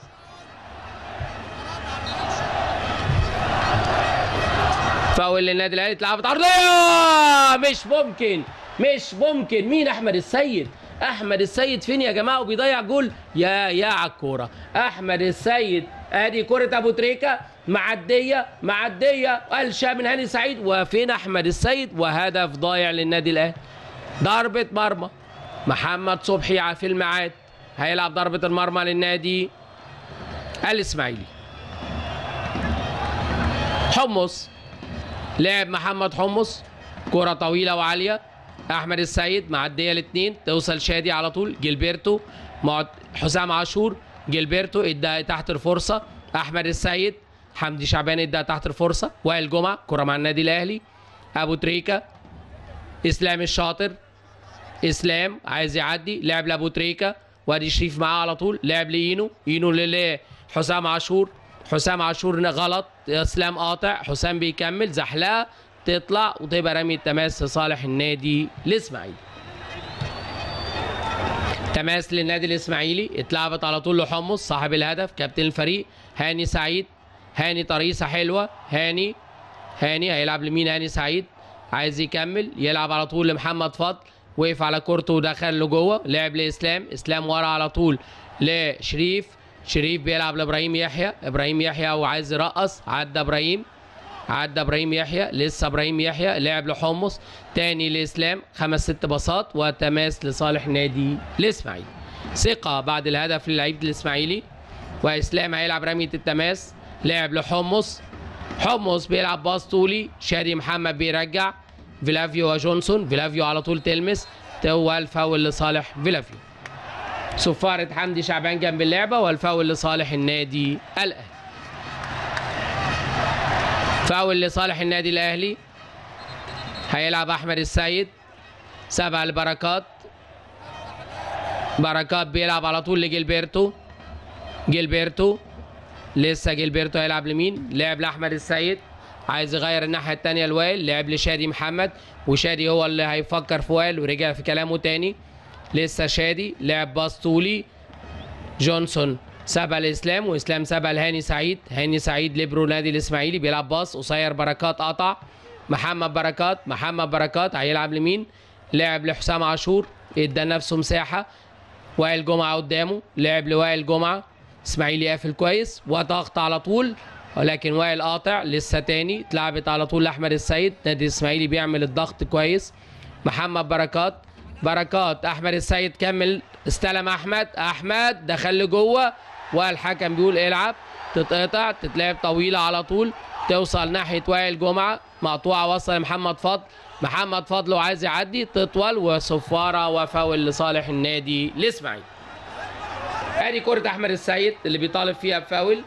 فاول للنادي الأهلي اتلعبت عرضية مش ممكن مش ممكن مين أحمد السيد احمد السيد فين يا جماعه وبيضيع جول يا يا على الكوره احمد السيد ادي كره ابو تريكه معديه معديه قلشه من هاني سعيد وفين احمد السيد وهدف ضايع للنادي الاهلي ضربه مرمى محمد صبحي في الميعاد هيلعب ضربه المرمى للنادي الاسماعيلي حمص لعب محمد حمص كره طويله وعاليه احمد السيد معديه الاثنين توصل شادي على طول جilberto مع حسام عاشور جilberto ادى تحت الفرصه احمد السيد حمدي شعبان ادى تحت الفرصه وائل جمعه كره مع النادي الاهلي ابو تريكه اسلام الشاطر اسلام عايز يعدي لعب لابو تريكه وادي شريف معاه على طول لعب لاينو اينو لحسام عاشور حسام عاشور غلط اسلام قاطع حسام بيكمل زحلقه تطلع وتبقى رمي التماس لصالح النادي الاسماعيلي تماس للنادي الاسماعيلي اتلعبت على طول لحمص صاحب الهدف كابتن الفريق هاني سعيد هاني طريقه حلوه هاني هاني هيلعب لمين هاني سعيد عايز يكمل يلعب على طول لمحمد فضل وقف على كورته ودخل لجوه لعب لاسلام اسلام ورا على طول لشريف شريف بيلعب لابراهيم يحيى ابراهيم يحيى وعايز يرقص عدى ابراهيم عدى ابراهيم يحيى لسه ابراهيم يحيى لعب لحمص تاني لاسلام خمس ست باصات وتماس لصالح نادي الاسماعيلي ثقه بعد الهدف للعيبه الاسماعيلي واسلام هيلعب رميه التماس لعب لحمص حمص بيلعب باص طولي شادي محمد بيرجع فيلافيو وجونسون فيلافيو على طول تلمس هو الفاول لصالح فيلافيو صفارة حمدي شعبان جنب اللعبة والفاول لصالح النادي الأهلي فاول لصالح النادي الاهلي هيلعب احمد السيد سبع البركات بركات بيلعب على طول لجيلبرتو جيلبرتو لسه جيلبرتو هيلعب لمين لعب لاحمد السيد عايز يغير الناحيه الثانيه لوائل لعب لشادي محمد وشادي هو اللي هيفكر في وائل ورجع في كلامه تاني لسه شادي لعب باص طولي جونسون سابها الاسلام واسلام سابها لهاني سعيد هاني سعيد ليبرو نادي الاسماعيلي بيلعب باص قصير بركات قطع محمد بركات محمد بركات هيلعب لمين لعب لحسام عاشور ادى نفسه مساحه وائل جمعه قدامه لعب لوائل جمعه اسماعيلي قافل كويس وضغط على طول ولكن وائل قاطع لسه تاني اتلعبت على طول لاحمد السيد نادي الاسماعيلي بيعمل الضغط كويس محمد بركات بركات احمد السيد كمل استلم احمد احمد دخل لجوه والحكم بيقول العب تتقطع تتلعب طويله على طول توصل ناحيه وائل جمعه مقطوعه وصل لمحمد فضل محمد فضل وعايز يعدي تطول وصفاره وفاول لصالح النادي الاسماعيلي ادي كره احمد السيد اللي بيطالب فيها بفاول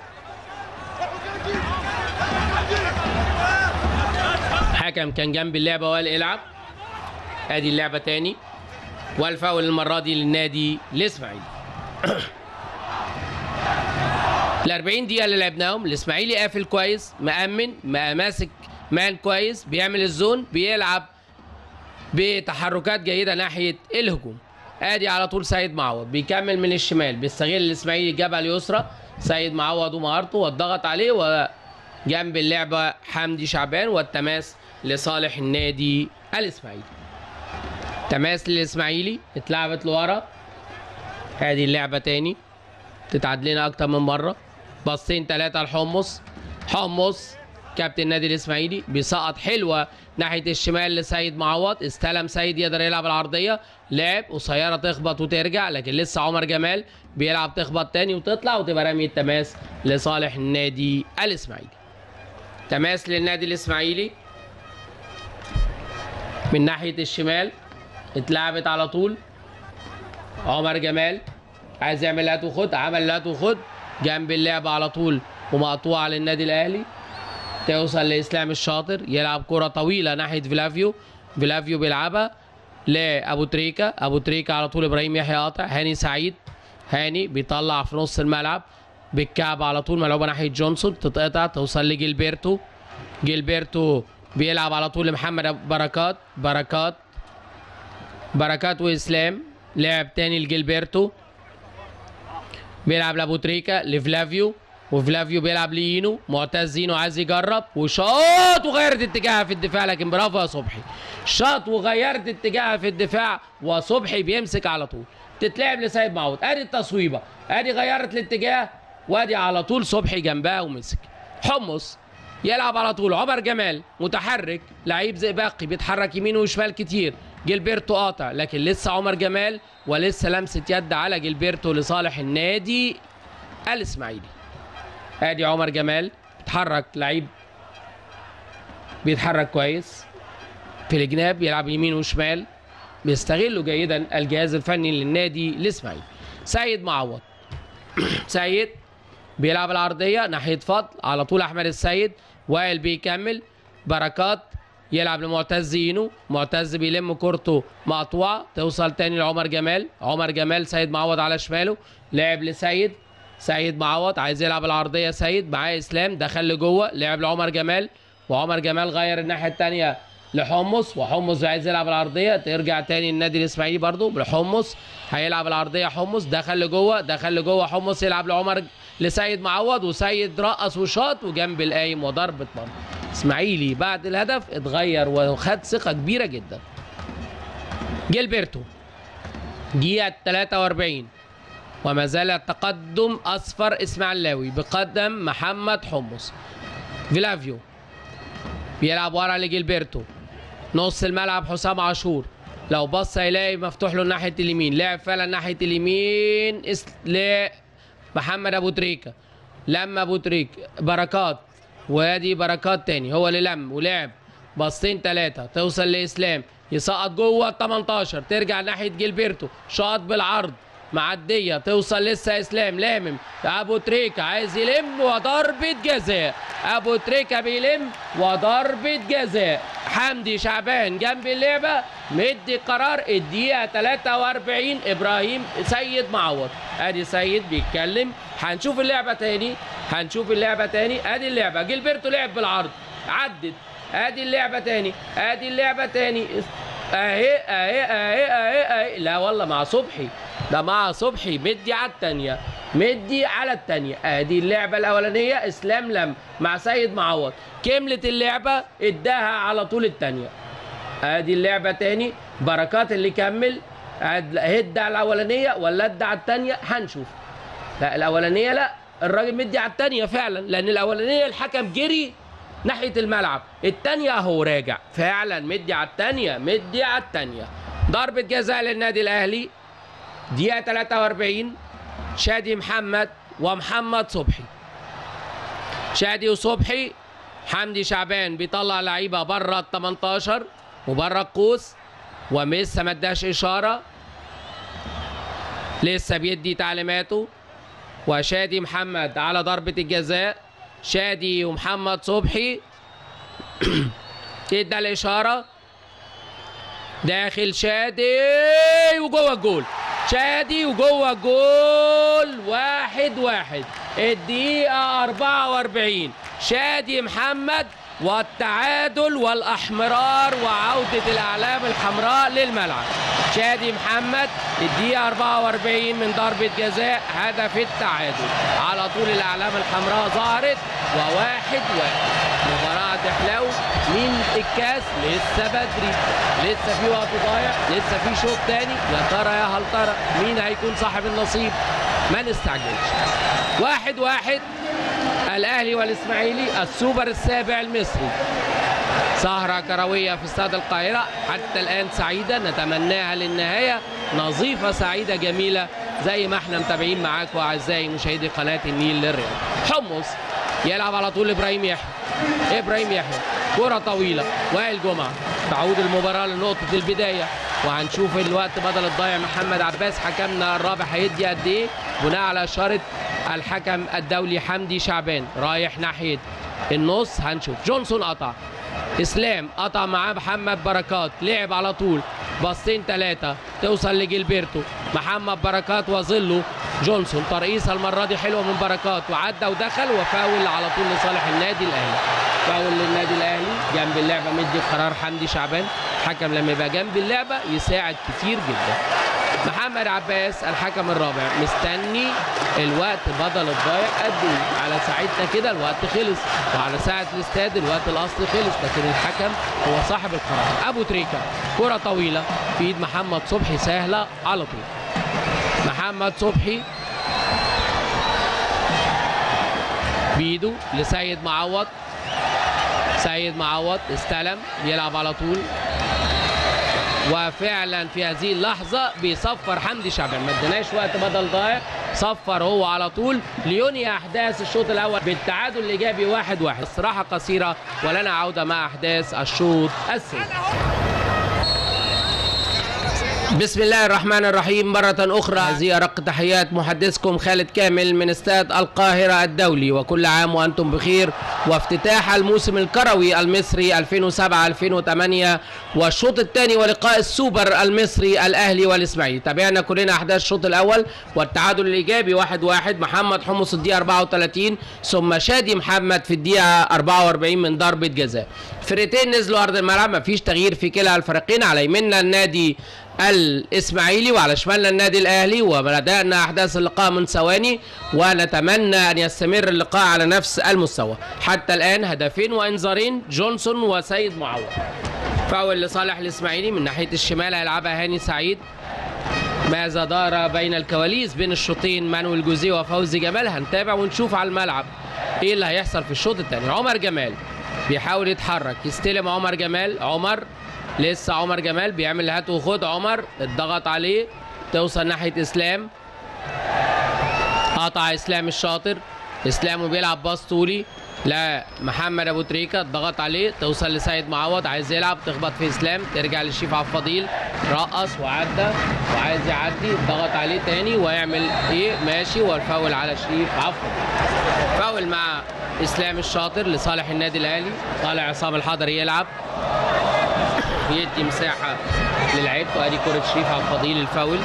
حكم كان جنب اللعبه وقال العب ادي اللعبه تاني والفاول المره دي للنادي الاسماعيلي ال 40 دقيقة اللي لعبناهم الاسماعيلي قافل كويس مأمن ماسك مان كويس بيعمل الزون بيلعب بتحركات جيدة ناحية الهجوم ادي على طول سيد معوض بيكمل من الشمال بيستغل الاسماعيلي الجبهة اليسرى سيد معوض ومهارته والضغط عليه وجنب اللعبة حمدي شعبان والتماس لصالح النادي الاسماعيلي تماس للاسماعيلي اتلعبت لورا ادي اللعبة تاني تتعاد لنا اكتر من مرة باصين ثلاثة لحمص حمص كابتن النادي الاسماعيلي بيسقط حلوه ناحيه الشمال لسيد معوض استلم سيد يقدر يلعب العرضيه لعب قصيره تخبط وترجع لكن لسه عمر جمال بيلعب تخبط تاني وتطلع وتبقى رميه تماس لصالح النادي الاسماعيلي تماس للنادي الاسماعيلي من ناحيه الشمال اتلعبت على طول عمر جمال عايز يعمل هات وخد عمل هات وخد جنب اللعب على طول ومقطوعه للنادي الاهلي توصل لاسلام الشاطر يلعب كره طويله ناحيه فيلافيو فيلافيو بيلعبها لابو تريكا ابو تريكا على طول ابراهيم يحيى قاطع هاني سعيد هاني بيطلع في نص الملعب بالكعب على طول ملعوبه ناحيه جونسون تتقطع توصل لجيلبرتو جيلبرتو بيلعب على طول لمحمد أبو بركات بركات بركات واسلام لعب تاني لجيلبرتو بيلعب لابو تريكا لفلافيو وفلافيو بيلعب لينو معتز زينو عايز يجرب وشاط وغيرت اتجاهها في الدفاع لكن برافو يا صبحي شاط وغيرت اتجاهها في الدفاع وصبحي بيمسك على طول تتلعب لسيد معوض ادي التصويبه ادي غيرت الاتجاه وادي على طول صبحي جنبها ومسك حمص يلعب على طول عمر جمال متحرك لعيب زئبقي بيتحرك يمين وشمال كتير جilberto قاطع لكن لسه عمر جمال ولسه لمسه يد على جilberto لصالح النادي الاسماعيلي ادي عمر جمال بيتحرك لعيب بيتحرك كويس في الجناب يلعب يمين وشمال بيستغلوا جيدا الجهاز الفني للنادي الاسماعيلي سيد معوض سيد بيلعب العرضيه ناحيه فضل على طول احمد السيد وائل بيكمل بركات يلعب لمعتز زينو معتز بيلم كورته مقطوعه توصل تاني لعمر جمال عمر جمال سيد معوض على شماله لعب لسيد سيد معوض عايز يلعب العرضيه سيد معاه اسلام دخل لجوه لعب لعمر جمال وعمر جمال غير الناحيه الثانيه لحمص وحمص عايز يلعب العرضيه ترجع تاني النادي الاسماعيلي برضو لحمص هيلعب العرضيه حمص دخل لجوه دخل لجوه حمص يلعب لعمر لسيد معوض وسيد رقص وشاط وجنب القايم وضربه مرمى اسماعيلي بعد الهدف اتغير وخد ثقه كبيره جدا جيلبرتو دقيقه 43 وما زال التقدم اصفر اسماعيلاوي بقدم محمد حمص فيلافيو بيلعب ورا لجيلبرتو نص الملعب حسام عاشور لو بص هيلاقي مفتوح له ناحيه اليمين لعب فعلا ناحيه اليمين اس... لمحمد ابو تريكه لما ابو تريكه بركات وادي بركات تاني هو اللي لم ولعب باصتين ثلاثه توصل لاسلام يسقط جوه ال 18 ترجع ناحيه جيلبرتو شاط بالعرض معديه توصل لسه اسلام لامم ابو تريكه عايز يلم وضربه جزاء ابو تريكه بيلم وضربه جزاء حمدي شعبان جنب اللعبه مدي قرار الدقيقه 43 ابراهيم سيد معوض ادي سيد بيتكلم هنشوف اللعبه تاني هنشوف اللعبه تاني ادي اللعبه جيلبرتو لعب بالعرض عدت ادي اللعبه تاني ادي اللعبه تاني اهي اهي اهي اهي اهي لا والله مع صبحي ده مع صبحي مدي على التانية مدي على التانية ادي اللعبة الاولانية اسلام لم مع سيد معوض كملت اللعبة اداها على طول التانية ادي اللعبة تاني بركات اللي كمل هد على الاولانية ولا ادى على التانية هنشوف لا الاولانية لا الراجل مدي على التانية فعلا لان الاولانية الحكم جري ناحية الملعب التانية اهو راجع فعلا مدي على التانية مدي على التانية ضربة جزاء للنادي الاهلي دقيقة 43 شادي محمد ومحمد صبحي شادي وصبحي حمدي شعبان بيطلع لعيبه بره ال 18 وبره القوس ولسه ما اداش اشاره لسه بيدي تعليماته وشادي محمد على ضربه الجزاء شادي ومحمد صبحي ادى الاشاره داخل شادي وجوه الجول شادي وجوه الجول واحد واحد الدقيقة 44 شادي محمد والتعادل والأحمرار وعودة الأعلام الحمراء للملعب شادي محمد الدقيقة 44 من ضربة جزاء هدف التعادل على طول الأعلام الحمراء ظهرت وواحد واحد مباراة تحلو مين الكاس لسه بدري لسه في وقت ضايع لسه في شوط تاني يا ترى يا هل ترى مين هيكون صاحب النصيب ما نستعجلش واحد واحد الاهلي والاسماعيلي السوبر السابع المصري سهرة كروية في استاد القاهرة حتى الآن سعيدة نتمناها للنهاية نظيفة سعيدة جميلة زي ما احنا متابعين معاكم أعزائي مشاهدي قناة النيل للرياض حمص يلعب على طول إبراهيم يحيى إبراهيم يحيى كرة طويلة وائل جمعة تعود المباراة لنقطة البداية وهنشوف الوقت بدل الضايع محمد عباس حكمنا الرابع هيدي قد ايه بناء على اشاره الحكم الدولي حمدي شعبان رايح ناحيه النص هنشوف جونسون قطع اسلام قطع معاه محمد بركات لعب على طول باصين ثلاثه توصل لجilberto محمد بركات وظله جونسون ترقيصه المره دي حلوه من بركات وعدى ودخل وفاول على طول لصالح النادي الاهلي فاول للنادي الاهلي جنب اللعبه مدي قرار حمدي شعبان الحكم لما يبقى جنب اللعبه يساعد كتير جدا محمد عباس الحكم الرابع مستني الوقت بدل الضايع قد ايه على ساعتنا كده الوقت خلص وعلى ساعه الاستاد الوقت الاصلي خلص لكن الحكم هو صاحب القرار ابو تريكه كره طويله في ايد محمد صبحي سهله على طول محمد صبحي بيده لسيد معوض سيد معوض استلم يلعب على طول وفعلا في هذه اللحظه بيصفر حمدي شعبان ما اديناش وقت بدل ضايع صفر هو على طول لينهي احداث الشوط الاول بالتعادل الايجابي واحد واحد استراحه قصيره ولنا عوده مع احداث الشوط الثاني بسم الله الرحمن الرحيم مرة أخرى هذه أرق تحيات محدثكم خالد كامل من استاد القاهرة الدولي وكل عام وأنتم بخير وافتتاح الموسم الكروي المصري 2007-2008 والشوط الثاني ولقاء السوبر المصري الأهلي والإسماعيلي تابعنا كلنا أحداث الشوط الأول والتعادل الإيجابي 1-1 واحد واحد محمد حمص الدقيقة 34 ثم شادي محمد في الدقيقة 44 من ضربة جزاء فرقتين نزلوا أرض الملعب مفيش تغيير في كلا الفريقين على يميننا النادي الاسماعيلي وعلى شمالنا النادي الاهلي وبدانا احداث اللقاء من ثواني ونتمنى ان يستمر اللقاء على نفس المستوى حتى الان هدفين وانذارين جونسون وسيد معوض فاول لصالح الاسماعيلي من ناحيه الشمال هيلعبها هاني سعيد ماذا دار بين الكواليس بين الشوطين مانويل جوزيه وفوزي جمال هنتابع ونشوف على الملعب ايه اللي هيحصل في الشوط الثاني عمر جمال بيحاول يتحرك يستلم عمر جمال عمر لسه عمر جمال بيعمل هات وخد عمر اتضغط عليه توصل ناحيه اسلام قطع اسلام الشاطر اسلام وبيلعب باص طولي لا محمد ابو تريكه اتضغط عليه توصل لسيد معوض عايز يلعب تخبط في اسلام ترجع للشيف عبد الفضيل رقص وعدى وعايز يعدي اتضغط عليه تاني ويعمل ايه ماشي والفاول على شريف عفوا فاول مع اسلام الشاطر لصالح النادي الاهلي طالع عصام الحضري يلعب بيدي مساحه للعيبته ادي كره شريف عبد الفضيل الفاول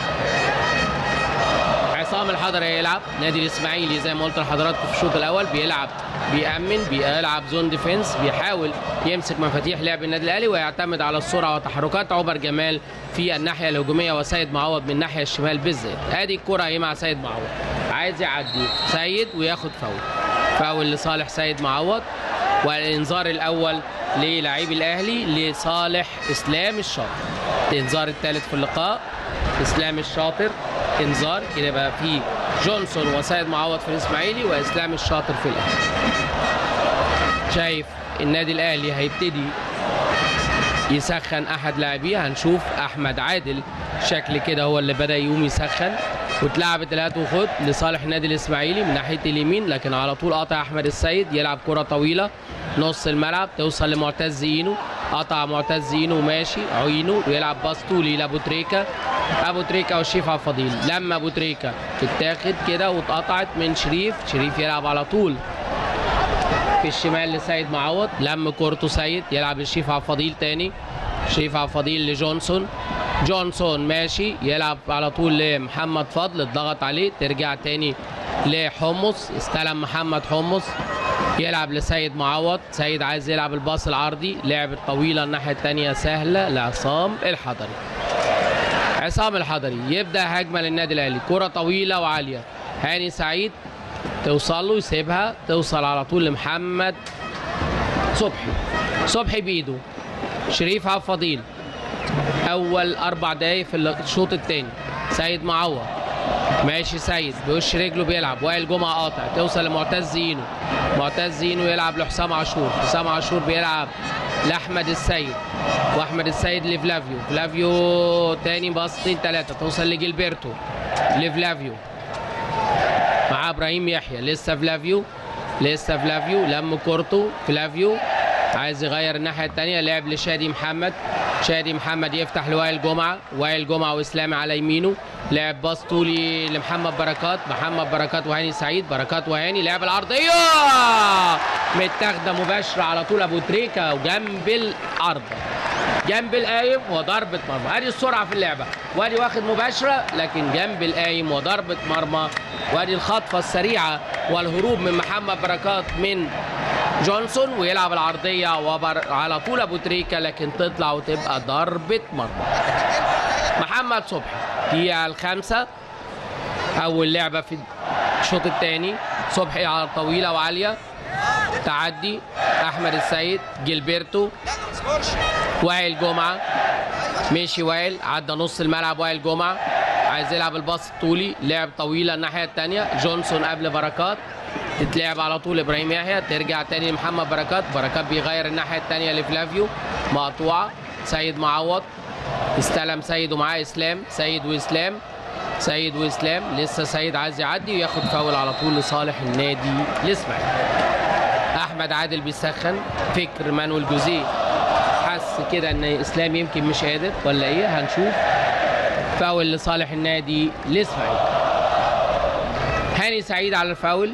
عصام الحضري هيلعب نادي الاسماعيلي زي ما قلت لحضراتكم في الشوط الاول بيلعب بيأمن بيلعب زون ديفنس بيحاول يمسك مفاتيح لعب النادي الاهلي ويعتمد على السرعه وتحركات عمر جمال في الناحيه الهجوميه وسيد معوض من الناحيه الشمال بالذات ادي الكره اهي مع سيد معوض عايز يعدي سيد وياخد فاول فاول لصالح سيد معوض والانذار الاول للاعبي الاهلي لصالح اسلام الشاطر الانذار الثالث في اللقاء اسلام الشاطر انذار كده بقى في جونسون وسيد معوض في الاسماعيلي واسلام الشاطر في الاهلي شايف النادي الاهلي هيبتدي يسخن احد لاعبيه هنشوف احمد عادل شكل كده هو اللي بدا يقوم يسخن واتلعبت الهات وخد لصالح النادي الاسماعيلي من ناحيه اليمين لكن على طول قطع احمد السيد يلعب كره طويله نص الملعب توصل لمعتز اينو قطع معتز اينو ماشي عينه ويلعب باص طولي لابو تريكه ابو تريكه والشريف عبد الفضيل لما ابو تريكه تتاخد كده واتقطعت من شريف شريف يلعب على طول في الشمال لسيد معوض لم كورته سيد يلعب للشريف عبد الفضيل تاني شريف عبد الفضيل لجونسون جونسون ماشي يلعب على طول لمحمد فضل اتضغط عليه ترجع تاني لحمص استلم محمد حمص يلعب لسيد معوض سيد عايز يلعب الباص العرضي لعب الطويله الناحيه الثانيه سهله لعصام الحضري عصام الحضري يبدا هجمه للنادي الاهلي كره طويله وعاليه هاني سعيد توصل له يسيبها توصل على طول لمحمد صبحي صبحي بايده شريف عبد الفضيل اول اربع دقايق في الشوط الثاني سيد معوض ماشي سيد بوش رجله بيلعب وائل جمعه قاطع توصل لمعتز اينو معتز زينو يلعب لحسام عاشور حسام عاشور بيلعب لاحمد السيد واحمد السيد لفلافيو فلافيو تاني باصتين ثلاثه توصل لجilberto لفلافيو مع ابراهيم يحيى لسه فلافيو لسه فلافيو لم كورته فلافيو عايز يغير الناحيه الثانيه لعب لشادي محمد شادي محمد يفتح لوائل جمعه وائل جمعه واسلام على يمينه لعب باص طولي لمحمد بركات محمد بركات وهاني سعيد بركات وهاني لعب العرضيه متاخده مباشره على طول ابو تريكه وجنب العرض جنب القايم وضربه مرمى ادي السرعه في اللعبه وادي واخد مباشره لكن جنب القايم وضربه مرمى وادي الخطفه السريعه والهروب من محمد بركات من جونسون ويلعب العرضيه وبر على طول ابو تريكه لكن تطلع وتبقى ضربه مرمى محمد صبحي دقيقه الخامسه اول لعبه في الشوط الثاني صبحي على طويله وعاليه تعدي احمد السيد جilberto وائل جمعه مشي وائل عدى نص الملعب وائل جمعه عايز يلعب الباص الطولي لعب طويله الناحيه الثانيه جونسون قبل بركات تتلعب على طول ابراهيم يحيى ترجع تاني لمحمد بركات بركات بيغير الناحيه الثانيه لفلافيو مقطوعه سيد معوض استلم سيد ومعاه اسلام سيد واسلام سيد واسلام لسه سيد عايز يعدي وياخد فاول على طول لصالح النادي الاسماعيلي احمد عادل بيسخن فكر مانويل جوزيه حس كده ان اسلام يمكن مش قادر ولا ايه هنشوف فاول لصالح النادي الاسماعيلي هاني سعيد على الفاول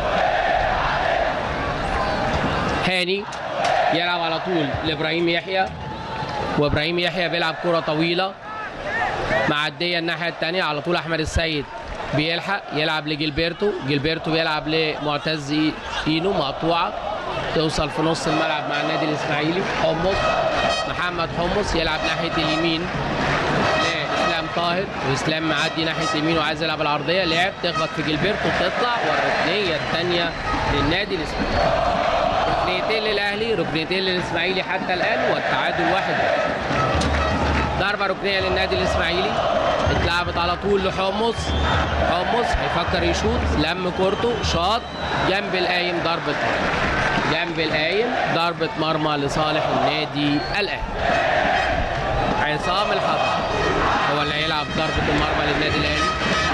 هاني يلعب على طول لابراهيم يحيى وابراهيم يحيى بيلعب كرة طويلة معدية الناحية الثانية على طول احمد السيد بيلحق يلعب لجilberto جilberto بيلعب لمعتز اينو مقطوعة توصل في نص الملعب مع النادي الاسماعيلي حمص محمد حمص يلعب ناحية اليمين لاسلام طاهر واسلام معدي ناحية اليمين وعايز يلعب العرضية لعب تخبط في جilberto وتطلع والركنية الثانية للنادي الاسماعيلي ركنيتين للاهلي ركنيتين للاسماعيلي حتى الان والتعادل واحد ضربه ركنيه للنادي الاسماعيلي اتلعبت على طول لحمص حمص هيفكر يشوط لم كورته شاط جنب القايم ضربه مرمى جنب القايم ضربه مرمى لصالح النادي الاهلي عصام الحضر هو اللي هيلعب ضربه المرمى للنادي الاهلي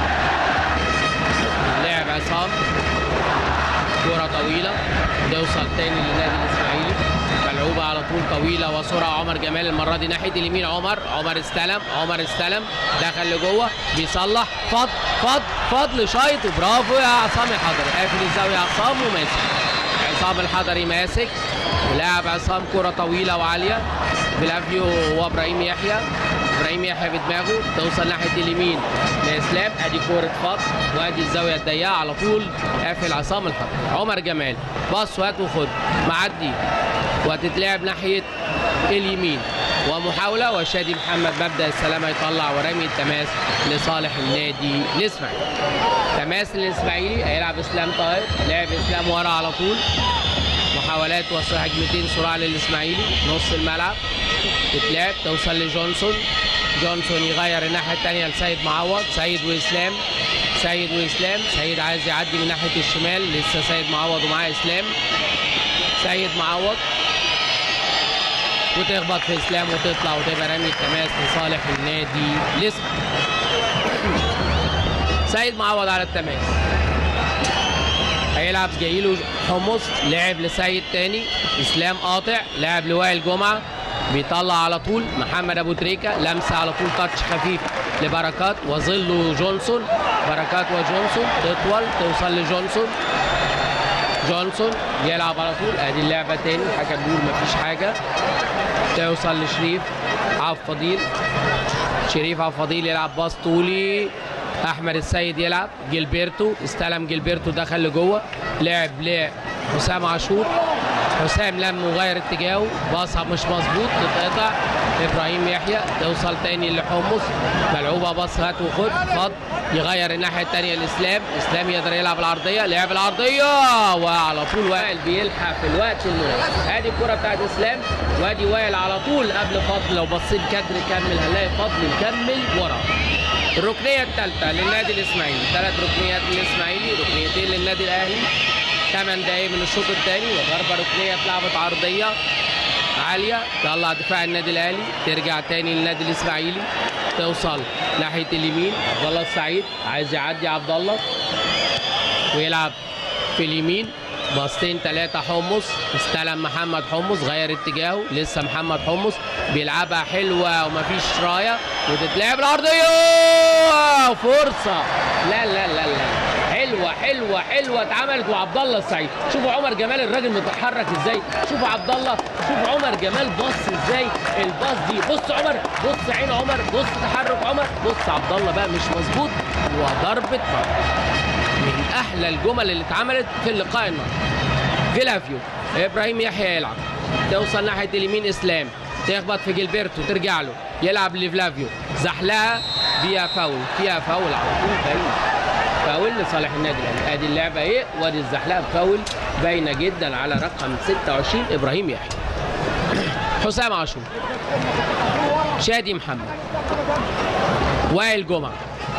لعب عصام كرة طويلة توصل تاني للنادي الإسماعيلي ملعوبة على طول طويلة وسرعة عمر جمال المرة دي ناحية اليمين عمر عمر استلم عمر استلم دخل لجوه بيصلح فض فض فضل شايط وبرافو يا عصام الحضري قافل الزاوية عصام وماسك عصام الحضري ماسك لاعب عصام كرة طويلة وعالية فلافيو وابراهيم يحيى ابراهيم يحيى بدماغه توصل ناحيه اليمين لاسلام ادي كوره فط وادي الزاويه الضيقه على طول قافل عصام الحضري عمر جمال باص وهات وخد معدي وهتتلعب ناحيه اليمين ومحاوله وشادي محمد مبدا السلامه يطلع ورمي التماس لصالح النادي الاسماعيلي تماس الاسماعيلي هيلعب اسلام طاهر لعب اسلام ورا على طول محاولات وهجمتين صراع للاسماعيلي نص الملعب تتلعب توصل لجونسون جونسون يغير الناحيه الثانيه لسيد معوض سيد واسلام سيد واسلام سيد عايز يعدي من ناحيه الشمال لسه سيد معوض ومعاه اسلام سيد معوض وتخبط في اسلام وتطلع وتبقى رمي التماس لصالح النادي الاسماعيلي سيد معوض على التماس هيلعب جايله حمص لعب لسيد تاني اسلام قاطع لعب لوائل جمعه بيطلع على طول محمد ابو تريكه لمسه على طول تاتش خفيف لبركات وظله جونسون بركات وجونسون تطول توصل لجونسون جونسون يلعب على طول ادي اللعبه تاني الحكم بيقول مفيش حاجه توصل لشريف عبد فضيل شريف عبد فضيل يلعب باص طولي احمد السيد يلعب جilberto استلم جilberto دخل لجوه لعب لحسام عاشور حسام لم وغير اتجاهه باصها مش مظبوط تتقطع ابراهيم يحيى توصل تاني لحمص ملعوبه باص هات وخد فض يغير الناحيه الثانيه لاسلام اسلام يقدر يلعب العرضيه لعب العرضيه وعلى طول وائل بيلحق في الوقت المناسب ادي الكره بتاعت اسلام وادي وائل على طول قبل فضل لو بصيت كادر كمل هنلاقي فضل مكمل ورا الركنيه الثالثه للنادي الاسماعيلي ثلاث ركنيات للاسماعيلي ركنيتين للنادي الاهلي 8 دقايق من الشوط الثاني وضربه ركنيه اتلعبت عرضيه عاليه طلع دفاع النادي الاهلي ترجع تاني للنادي الاسماعيلي توصل ناحيه اليمين عبد الله السعيد عايز يعدي عبد الله ويلعب في اليمين باصتين ثلاثة حمص استلم محمد حمص غير اتجاهه لسه محمد حمص بيلعبها حلوة ومفيش راية وتتلعب الأرضية فرصة لا لا لا لا حلوة حلوة حلوة اتعملت وعبد الله السعيد شوفوا عمر جمال الراجل متحرك ازاي شوفوا عبد الله شوفوا عمر جمال بص ازاي الباص دي بص عمر بص عين عمر بص تحرك عمر بص عبد الله بقى مش مظبوط وضربة مرمى من احلى الجمل اللي اتعملت في اللقاء النهارده فيلافيو ابراهيم يحيى يلعب توصل ناحيه اليمين اسلام تخبط في جilberto ترجع له يلعب لفلافيو زحلقه فيها فاول فيها فاول على طول باين فاول لصالح النادي الاهلي ادي اللعبه ايه وادي الزحلقه فاول باينه جدا على رقم 26 ابراهيم يحيى حسام عاشور شادي محمد وائل جمعه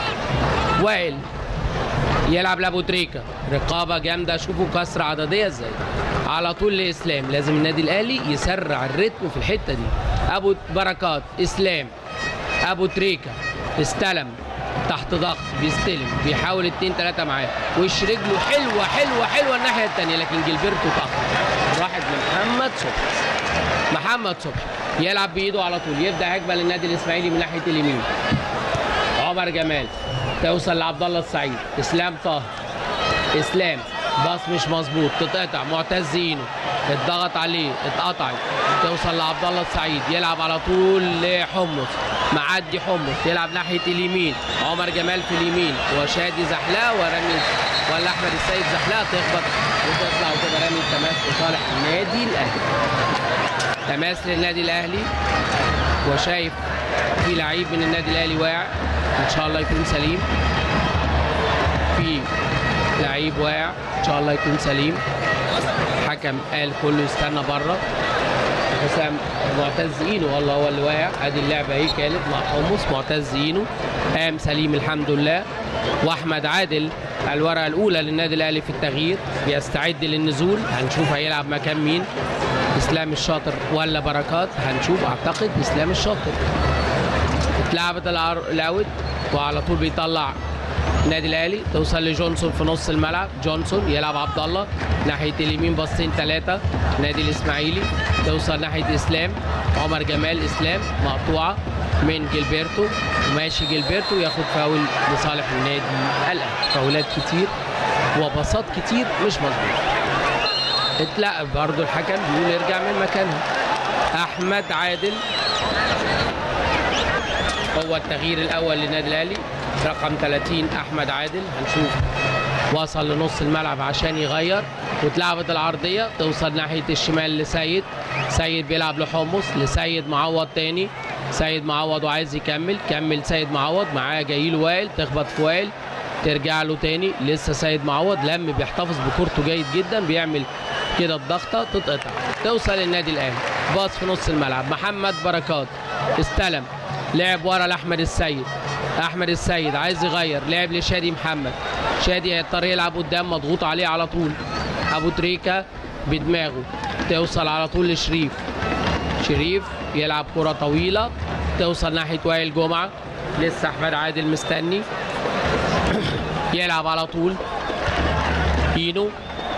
وائل يلعب لابو تريكا رقابه جامده شوفوا كسر عدديه ازاي على طول لاسلام لازم النادي الاهلي يسرع الريتم في الحته دي ابو بركات اسلام ابو تريكا استلم تحت ضغط بيستلم بيحاول اتنين تلاته معاه وش رجله حلوه حلوه حلوه الناحيه الثانيه لكن جilberto تاخر راحت لمحمد صبحي محمد صبحي يلعب بايده على طول يبدا هجمه للنادي الاسماعيلي من ناحيه اليمين عمر جمال توصل لعبد الله السعيد اسلام طاهر اسلام باص مش مظبوط تتقطع معتز اينو اتضغط عليه اتقطعت توصل لعبد الله السعيد يلعب على طول لحمص معدي حمص يلعب ناحيه اليمين عمر جمال في اليمين وشادي زحلقه ورمي ولا احمد السيد زحلقه تخبط وتطلع وتبقى رمي التماس لصالح النادي الاهلي تماس للنادي الاهلي وشايف في لعيب من النادي الاهلي واقع ان شاء الله يكون سليم في لعيب واقع ان شاء الله يكون سليم حكم قال كله يستنى بره حسام معتز اينو والله هو اللي واقع ادي اللعبه اهي كانت مع حمص معتز اينو قام سليم الحمد لله واحمد عادل الورقه الاولى للنادي الاهلي في التغيير بيستعد للنزول هنشوف هيلعب مكان مين اسلام الشاطر ولا بركات هنشوف اعتقد اسلام الشاطر اتلعبت العر- الاوت وعلى طول بيطلع النادي الاهلي توصل لجونسون في نص الملعب جونسون يلعب عبد الله ناحيه اليمين باصين ثلاثه نادي الاسماعيلي توصل ناحيه اسلام عمر جمال اسلام مقطوعه من جilberto وماشي جilberto ياخد فاول لصالح النادي الاهلي فاولات كتير وباصات كتير مش مظبوطه اتلعب برضه الحكم بيقول ارجع من مكانها احمد عادل هو التغيير الاول للنادي الاهلي رقم 30 احمد عادل هنشوف وصل لنص الملعب عشان يغير واتلعبت العرضيه توصل ناحيه الشمال لسيد سيد بيلعب لحمص لسيد معوض تاني سيد معوض وعايز يكمل كمل سيد معوض معاه جاي له وائل تخبط في وائل ترجع له تاني لسه سيد معوض لم بيحتفظ بكورته جيد جدا بيعمل كده الضغطه تتقطع توصل النادي الاهلي باص في نص الملعب محمد بركات استلم لعب ورا لاحمد السيد احمد السيد عايز يغير لعب لشادي محمد شادي هيضطر يلعب قدام مضغوط عليه على طول ابو تريكه بدماغه توصل على طول لشريف شريف يلعب كره طويله توصل ناحيه وائل جمعه لسه احمد عادل مستني يلعب على طول اينو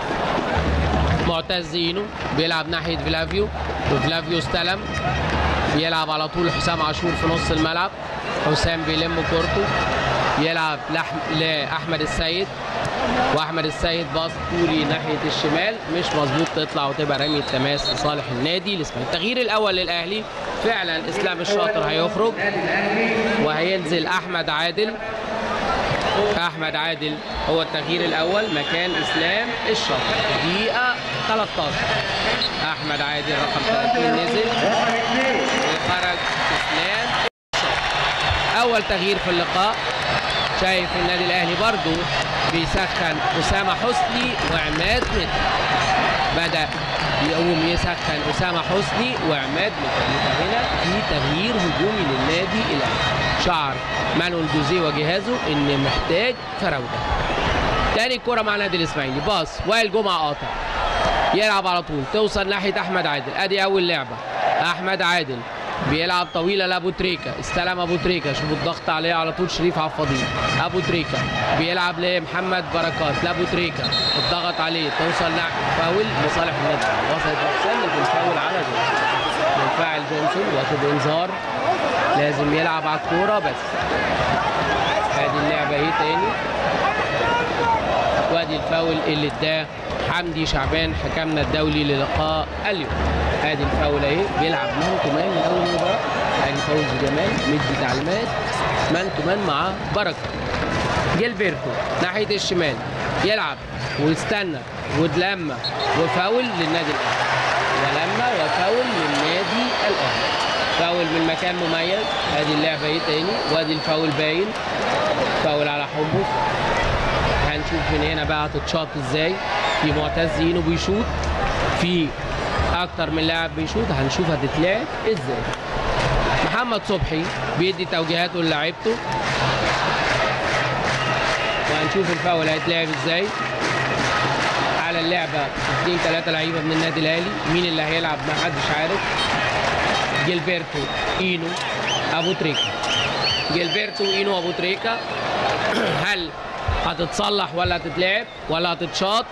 معتز اينو بيلعب ناحيه فلافيو وفلافيو استلم بيلعب على طول حسام عاشور في نص الملعب حسام بيلم كورته يلعب لحم... لاحمد السيد واحمد السيد باص طولي ناحيه الشمال مش مظبوط تطلع وتبقى رمي التماس لصالح النادي الاسماعيلي التغيير الاول للاهلي فعلا اسلام الشاطر هيخرج وهينزل احمد عادل احمد عادل هو التغيير الاول مكان اسلام الشاطر دقيقه 13 احمد عادل رقم 30 نزل وخرج اسلام الشاطر اول تغيير في اللقاء شايف النادي الاهلي برضو بيسخن اسامه حسني وعماد متر بدا يقوم يسخن اسامه حسني وعماد متر يبقى هنا في تغيير هجومي للنادي الاهلي شعر مانويل جوزيه وجهازه ان محتاج فراوده تاني الكرة مع نادي الاسماعيلي باص وائل جمعة قاطع يلعب على طول توصل ناحية احمد عادل ادي اول لعبة احمد عادل بيلعب طويله لابو تريكه استلم ابو تريكه شوفوا الضغط عليه على طول شريف عفاضين ابو تريكه بيلعب لمحمد بركات لابو تريكه الضغط عليه توصل نع... فاول لصالح النادي وصلت حسام لكن فاول على جونسون الفاعل جونسون واخد انذار لازم يلعب على الكوره بس ادي اللعبه اهي تاني وادي الفاول اللي اداه حمدي شعبان حكمنا الدولي للقاء اليوم ادي الفاول اهي بيلعب مان تو مان من اول مباراه ادي فوزي جمال مدي تعليمات مان تو مان مع بركه جيلبرتو ناحيه الشمال يلعب ويستنى ولما وفاول للنادي الاهلي ولما وفاول للنادي الاهلي فاول من مكان مميز ادي اللعبه اهي تاني وادي الفاول باين فاول على حمص هنشوف من هنا بقى هتتشاط ازاي في معتز اينو بيشوط في اكتر من لاعب بيشوط هنشوف هتتلعب ازاي محمد صبحي بيدي توجيهاته للاعيبته وهنشوف الفاول هيتلعب ازاي على اللعبه اثنين ثلاثه لعيبه من النادي الاهلي مين اللي هيلعب ما حدش عارف جيلبرتو اينو ابو تريكا جيلبرتو اينو ابو تريكا هل هتتصلح ولا هتتلعب ولا هتتشاط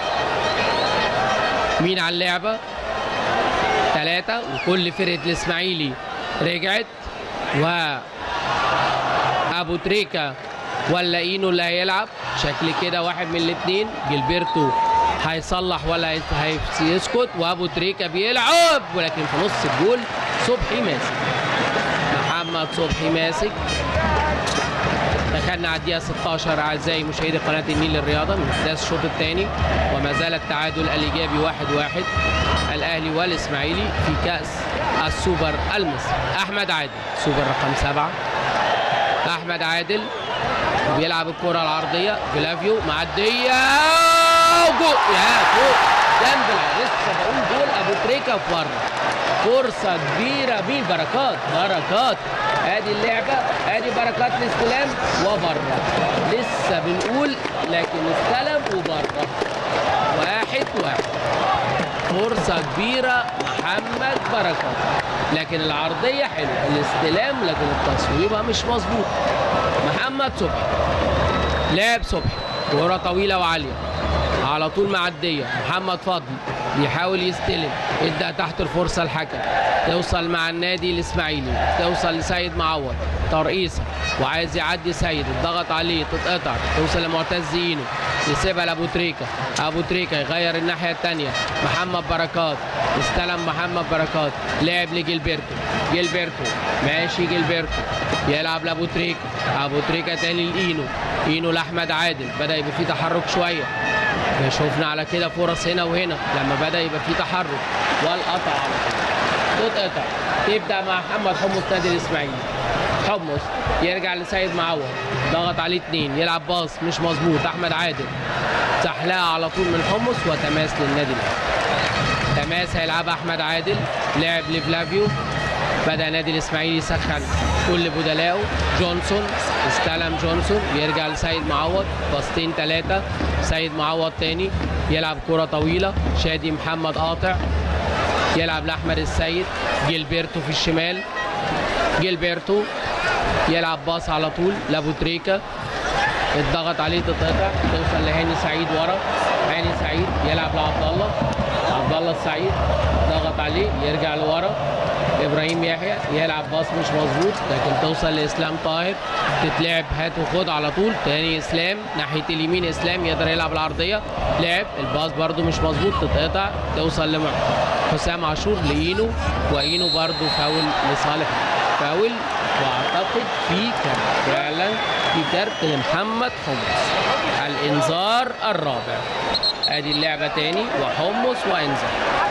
مين على اللعبه ثلاثة وكل فرقة الإسماعيلي رجعت و أبو تريكا ولا إينو اللي هيلعب شكل كده واحد من الاثنين جilberto هيصلح ولا هي- هيسكت وأبو تريكا بيلعب ولكن في نص الجول صبحي ماسك محمد صبحي ماسك دخلنا على الدقيقة 16 أعزائي مشاهدي قناة النيل للرياضة من أحداث الشوط الثاني وما زال التعادل الإيجابي واحد واحد الأهلي والإسماعيلي في كأس السوبر المصري أحمد عادل سوبر رقم سبعة أحمد عادل بيلعب الكرة العرضية فلافيو معدية وجول يا فوق جنب الع- لسه بقول جول أبو تريكة في بره فرصة كبيرة مين بركات بركات ادي اللعبة ادي بركات الاستلام وبره لسه بنقول لكن استلم وبره واحد واحد فرصة كبيرة محمد بركات لكن العرضية حلوة الاستلام لكن التصويبة مش مظبوط محمد صبحي لعب صبحي كرة طويلة وعالية على طول معدية محمد فضل بيحاول يستلم ادى تحت الفرصة الحكم توصل مع النادي الاسماعيلي توصل لسيد معوض ترقيصة وعايز يعدي سيد الضغط عليه تتقطع توصل لمعتز اينو يسيبها لابو تريكة ابو تريكة يغير الناحية التانية محمد بركات استلم محمد بركات لعب لجيلبرتو جيلبرتو ماشي جيلبرتو يلعب لابو تريكة ابو تريكة تاني لاينو اينو لاحمد عادل بدا يبقى فيه تحرك شويه شفنا على كده فرص هنا وهنا لما بدا يبقى فيه تحرك والقطع على طول تتقطع تبدا مع محمد حمص نادي الاسماعيلي حمص يرجع لسيد معوض ضغط عليه اتنين يلعب باص مش مظبوط احمد عادل سحلها على طول من حمص وتماس للنادي الاهلي تماس هيلعبها احمد عادل لعب لفلافيو بدا نادي الاسماعيلي يسخن كل بدلاءه جونسون استلم جونسون يرجع لسيد معوض باصتين ثلاثه سيد معوض تاني يلعب كره طويله شادي محمد قاطع يلعب لاحمد السيد جيلبرتو في الشمال جيلبرتو يلعب باص على طول لابو تريكا الضغط عليه تتقطع توصل لهاني سعيد ورا هاني سعيد يلعب لعبد الله عبد الله السعيد ضغط عليه يرجع لورا ابراهيم يحيى يلعب باص مش مظبوط لكن توصل لاسلام طاهر تتلعب هات وخد على طول تاني اسلام ناحيه اليمين اسلام يقدر يلعب العرضيه لعب الباص برده مش مظبوط تتقطع توصل لحسام عاشور لاينو واينو برده فاول لصالح فاول واعتقد في كارت فعلا في كارت لمحمد حمص الانذار الرابع ادي اللعبه تاني وحمص وانذار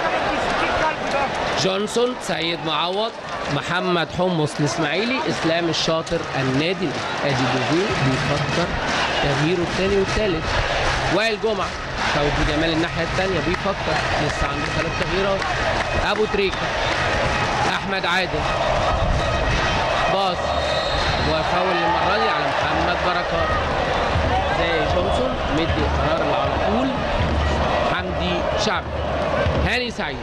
جونسون سيد معوض محمد حمص الاسماعيلي اسلام الشاطر النادي الأهلي. ادي بوزيه بيفكر تغييره الثاني والثالث وائل جمعه فوزي جمال الناحيه الثانيه بيفكر لسه عنده ثلاث تغييرات ابو تريكه احمد عادل باص وفاول المره دي على محمد بركات زي جونسون مدي القرار اللي على طول حمدي شعبي هاني سعيد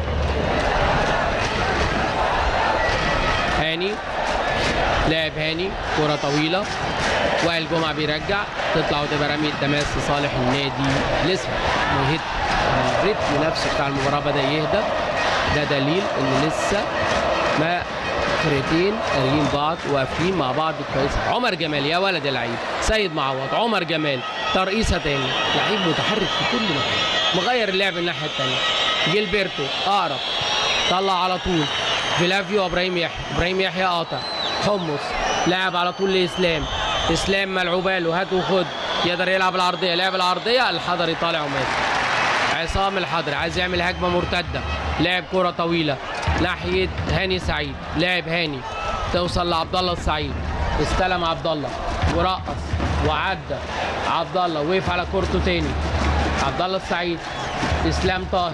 هاني لاعب هاني كرة طويلة وائل جمعة بيرجع تطلع وتبقى رمية تماس لصالح النادي الاسود وهيت الريتم نفسه بتاع المباراة بدأ يهدى ده دليل ان لسه ما فرقتين قاريين بعض وقافلين مع بعض كويس عمر جمال يا ولد يا لعيب سيد معوض عمر جمال ترقيصه تاني لعيب متحرك في كل مكان مغير اللعب الناحيه التانيه جيلبرتو اقرب طلع على طول فيلافيو ابراهيم يحيى ابراهيم يحيى قاطع حمص لاعب على طول لاسلام اسلام ملعوبه له هات وخد يقدر يلعب العرضيه لعب العرضيه الحضري طالع ومات عصام الحضري عايز يعمل هجمه مرتده لعب كره طويله ناحيه هاني سعيد لاعب هاني توصل لعبد الله السعيد استلم عبد الله ورقص وعدى عبد الله وقف على كورته تاني عبد الله السعيد اسلام طاهر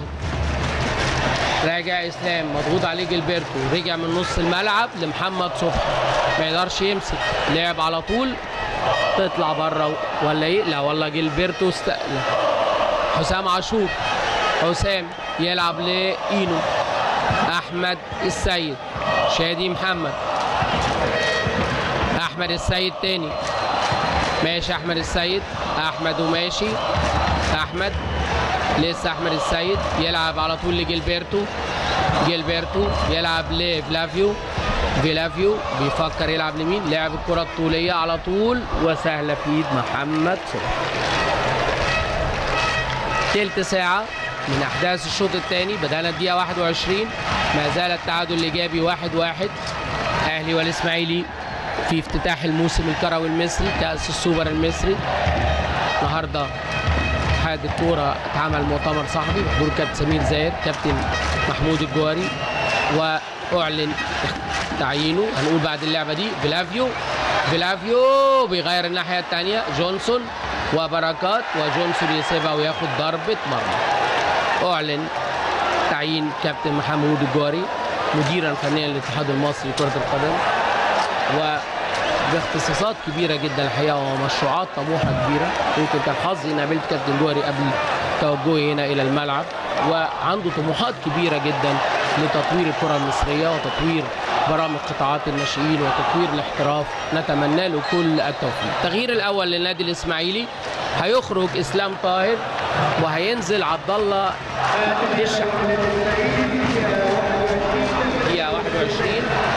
راجع اسلام مضغوط عليه جilberto رجع من نص الملعب لمحمد صبحي ما يقدرش يمسك لعب على طول تطلع بره ولا ايه لا والله جilberto استقلم حسام عاشور حسام يلعب لاينو احمد السيد شادي محمد احمد السيد تاني ماشي احمد السيد احمد وماشي احمد لسه احمد السيد يلعب على طول لجيلبرتو جيلبرتو يلعب لفلافيو فيلافيو بيفكر يلعب لمين لعب الكره الطوليه على طول وسهله في ايد محمد صبحي تلت ساعه من احداث الشوط الثاني بدانا الدقيقه 21 ما زال التعادل الايجابي 1 1 اهلي والاسماعيلي في افتتاح الموسم الكروي المصري كاس السوبر المصري النهارده اتحاد الكوره اتعمل مؤتمر صحفي بحضور كابتن سمير زاهر كابتن محمود الجواري واعلن تعيينه هنقول بعد اللعبه دي فيلافيو فيلافيو بيغير الناحيه الثانيه جونسون وبركات وجونسون يسيبها وياخد ضربه مرمى اعلن تعيين كابتن محمود الجواري مديرا فنيا للاتحاد المصري لكره القدم و باختصاصات كبيرة جدا الحقيقة ومشروعات طموحة كبيرة يمكن كان حظي إن قابلت كابتن جوهري قبل توجهي هنا إلى الملعب وعنده طموحات كبيرة جدا لتطوير الكرة المصرية وتطوير برامج قطاعات الناشئين وتطوير الاحتراف نتمنى له كل التوفيق التغيير الأول للنادي الإسماعيلي هيخرج إسلام طاهر وهينزل عبد الله الشحات دقيقة 21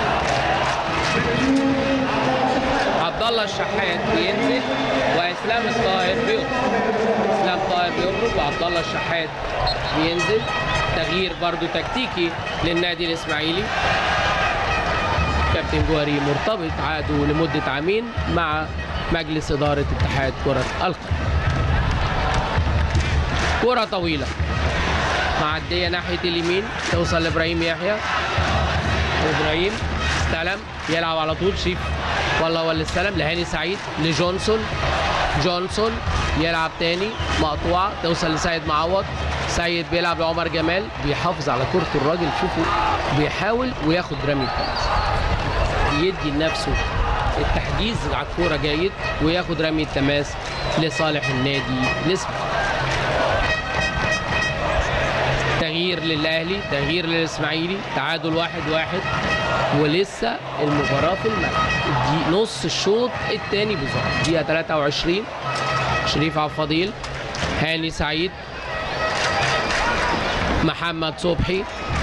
عبد الله الشحات بينزل واسلام الطاهر بيخرج اسلام طاهر بيخرج وعبد الله الشحات بينزل تغيير برضو تكتيكي للنادي الاسماعيلي كابتن جوهري مرتبط عقده لمده عامين مع مجلس اداره اتحاد كره القدم كره طويله معديه ناحيه اليمين توصل لابراهيم يحيى ابراهيم استلم يلعب على طول شيف والله ولا السلام لهاني سعيد لجونسون جونسون يلعب تاني مقطوعه توصل لسيد معوض سيد بيلعب لعمر جمال بيحافظ على كرة الراجل شوفوا بيحاول وياخد رمي التماس يدي لنفسه التحجيز على الكوره جيد وياخد رمي التماس لصالح النادي الاسماعيلي تغيير للاهلي تغيير للاسماعيلي تعادل واحد واحد ولسه المباراه في الملعب دي نص الشوط الثاني بالظبط دقيقه 23 شريف عبد الفضيل هاني سعيد محمد صبحي